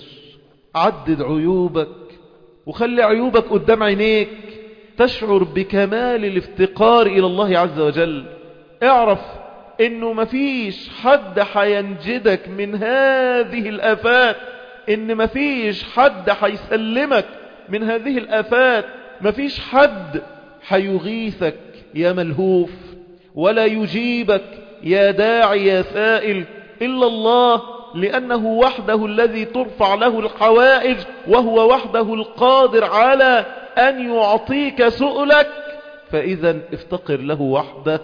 عدد عيوبك وخلي عيوبك قدام عينيك تشعر بكمال الافتقار الى الله عز وجل اعرف انه مفيش حد حينجدك من هذه الافات ان مفيش حد حيسلمك من هذه الافات مفيش حد حيغيثك يا ملهوف ولا يجيبك يا داعي يا سائل إلا الله لأنه وحده الذي ترفع له الحوائج وهو وحده القادر على أن يعطيك سؤلك فإذا افتقر له وحده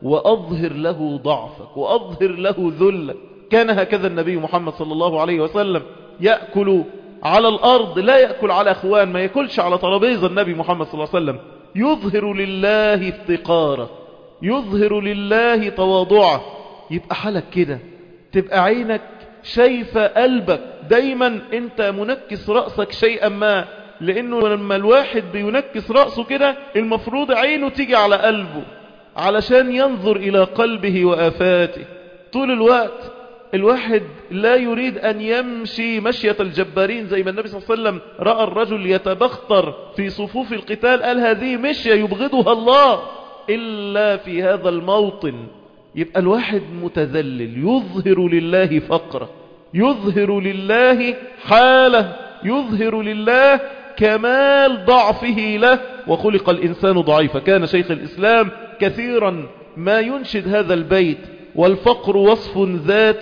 وأظهر له ضعفك وأظهر له ذلك كان هكذا النبي محمد صلى الله عليه وسلم يأكل على الأرض لا يأكل على أخوان ما يأكلش على ترابيزة النبي محمد صلى الله عليه وسلم يظهر لله افتقاره يظهر لله تواضعه يبقى حالك كده تبقى عينك شايفة قلبك دايما انت منكس رأسك شيئا ما لانه لما الواحد بينكس رأسه كده المفروض عينه تيجي على قلبه علشان ينظر الى قلبه وآفاته طول الوقت الواحد لا يريد أن يمشي مشية الجبارين زي ما النبي صلى الله عليه وسلم رأى الرجل يتبختر في صفوف القتال قال هذه مشية يبغضها الله إلا في هذا الموطن يبقى الواحد متذلل يظهر لله فقره يظهر لله حاله يظهر لله كمال ضعفه له وخلق الإنسان ضعيفا كان شيخ الإسلام كثيرا ما ينشد هذا البيت والفقر وصف ذات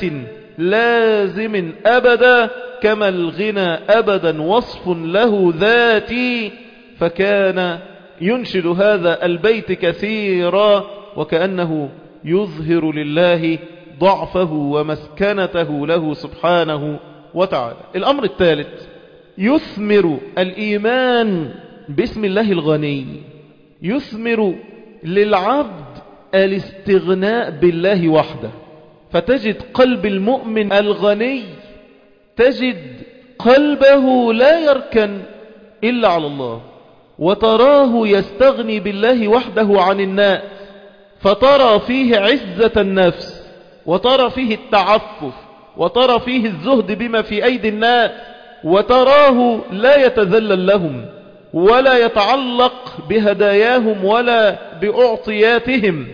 لازم أبدا كما الغنى أبدا وصف له ذاتي فكان ينشد هذا البيت كثيرا وكأنه يظهر لله ضعفه ومسكنته له سبحانه وتعالى الأمر الثالث يثمر الإيمان باسم الله الغني يثمر للعبد الاستغناء بالله وحده فتجد قلب المؤمن الغني تجد قلبه لا يركن إلا على الله وتراه يستغني بالله وحده عن الناس فترى فيه عزة النفس وترى فيه التعفف وترى فيه الزهد بما في أيدي الناس وتراه لا يتذلل لهم ولا يتعلق بهداياهم ولا بأعطياتهم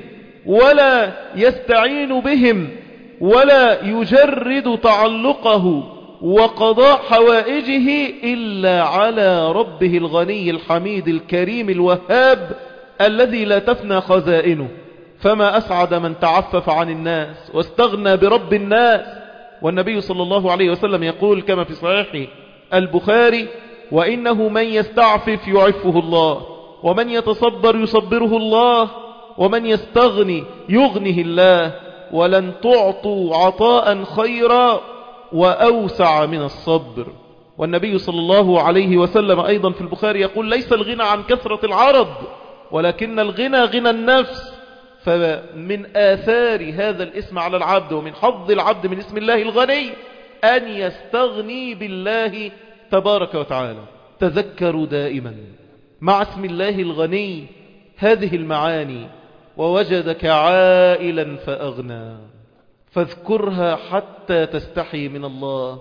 ولا يستعين بهم ولا يجرد تعلقه وقضاء حوائجه إلا على ربه الغني الحميد الكريم الوهاب الذي لا تفنى خزائنه فما أسعد من تعفف عن الناس واستغنى برب الناس والنبي صلى الله عليه وسلم يقول كما في صحيح البخاري وإنه من يستعفف يعفه الله ومن يتصبر يصبره الله ومن يستغني يغنه الله ولن تعطوا عطاء خيرا وأوسع من الصبر والنبي صلى الله عليه وسلم أيضا في البخاري يقول ليس الغنى عن كثرة العرض ولكن الغنى غنى النفس فمن آثار هذا الاسم على العبد ومن حظ العبد من اسم الله الغني أن يستغني بالله تبارك وتعالى تذكروا دائما مع اسم الله الغني هذه المعاني ووجدك عائلا فأغنى فاذكرها حتى تستحي من الله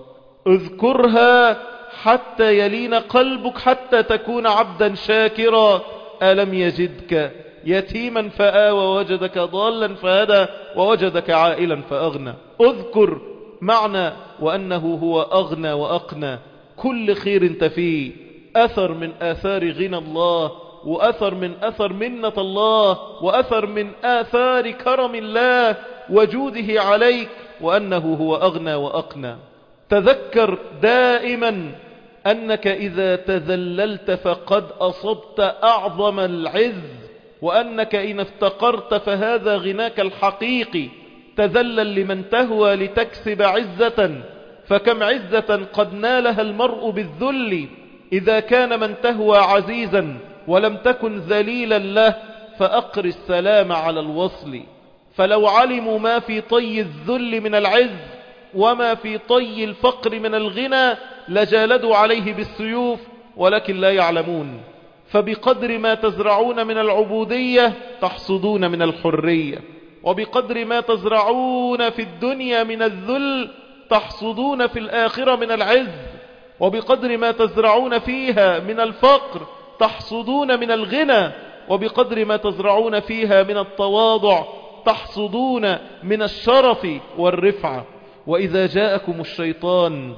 اذكرها حتى يلين قلبك حتى تكون عبدا شاكرا ألم يجدك يتيما فآوى ووجدك ضالا فهدى ووجدك عائلا فأغنى اذكر معنى وأنه هو أغنى وأقنى كل خير انت فيه أثر من آثار غنى الله وأثر من أثر منة الله وأثر من آثار كرم الله وجوده عليك وأنه هو أغنى وأقنى تذكر دائما أنك إذا تذللت فقد أصبت أعظم العز وأنك إن افتقرت فهذا غناك الحقيقي تذلل لمن تهوى لتكسب عزة فكم عزة قد نالها المرء بالذل إذا كان من تهوى عزيزا ولم تكن ذليلا له فأقر السلام على الوصل فلو علموا ما في طي الذل من العز وما في طي الفقر من الغنى لجالدوا عليه بالسيوف ولكن لا يعلمون فبقدر ما تزرعون من العبودية تحصدون من الحرية وبقدر ما تزرعون في الدنيا من الذل تحصدون في الآخرة من العز وبقدر ما تزرعون فيها من الفقر تحصدون من الغنى وبقدر ما تزرعون فيها من التواضع تحصدون من الشرف والرفعة وإذا جاءكم الشيطان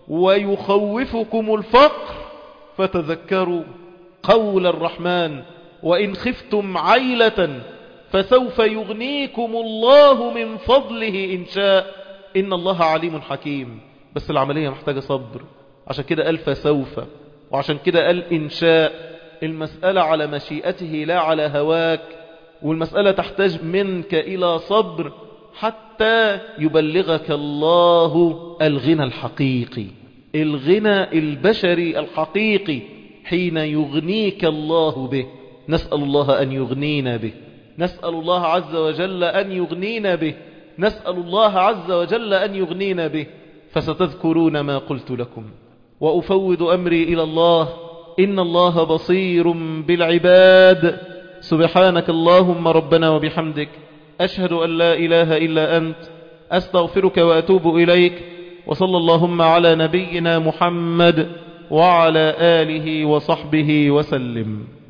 ويخوفكم الفقر فتذكروا قول الرحمن وإن خفتم عيلة فسوف يغنيكم الله من فضله إن شاء إن الله عليم حكيم بس العملية محتاجة صبر عشان كده قال فسوف وعشان كده قال إن شاء المسألة على مشيئته لا على هواك والمسألة تحتاج منك إلى صبر حتى يبلغك الله الغنى الحقيقي الغنى البشري الحقيقي حين يغنيك الله به نسأل الله أن يغنينا به نسأل الله عز وجل أن يغنينا به نسأل الله عز وجل أن يغنينا به فستذكرون ما قلت لكم وأفوض أمري إلى الله إن الله بصير بالعباد سبحانك اللهم ربنا وبحمدك أشهد أن لا إله إلا أنت أستغفرك وأتوب إليك وصلى اللهم على نبينا محمد وعلى آله وصحبه وسلم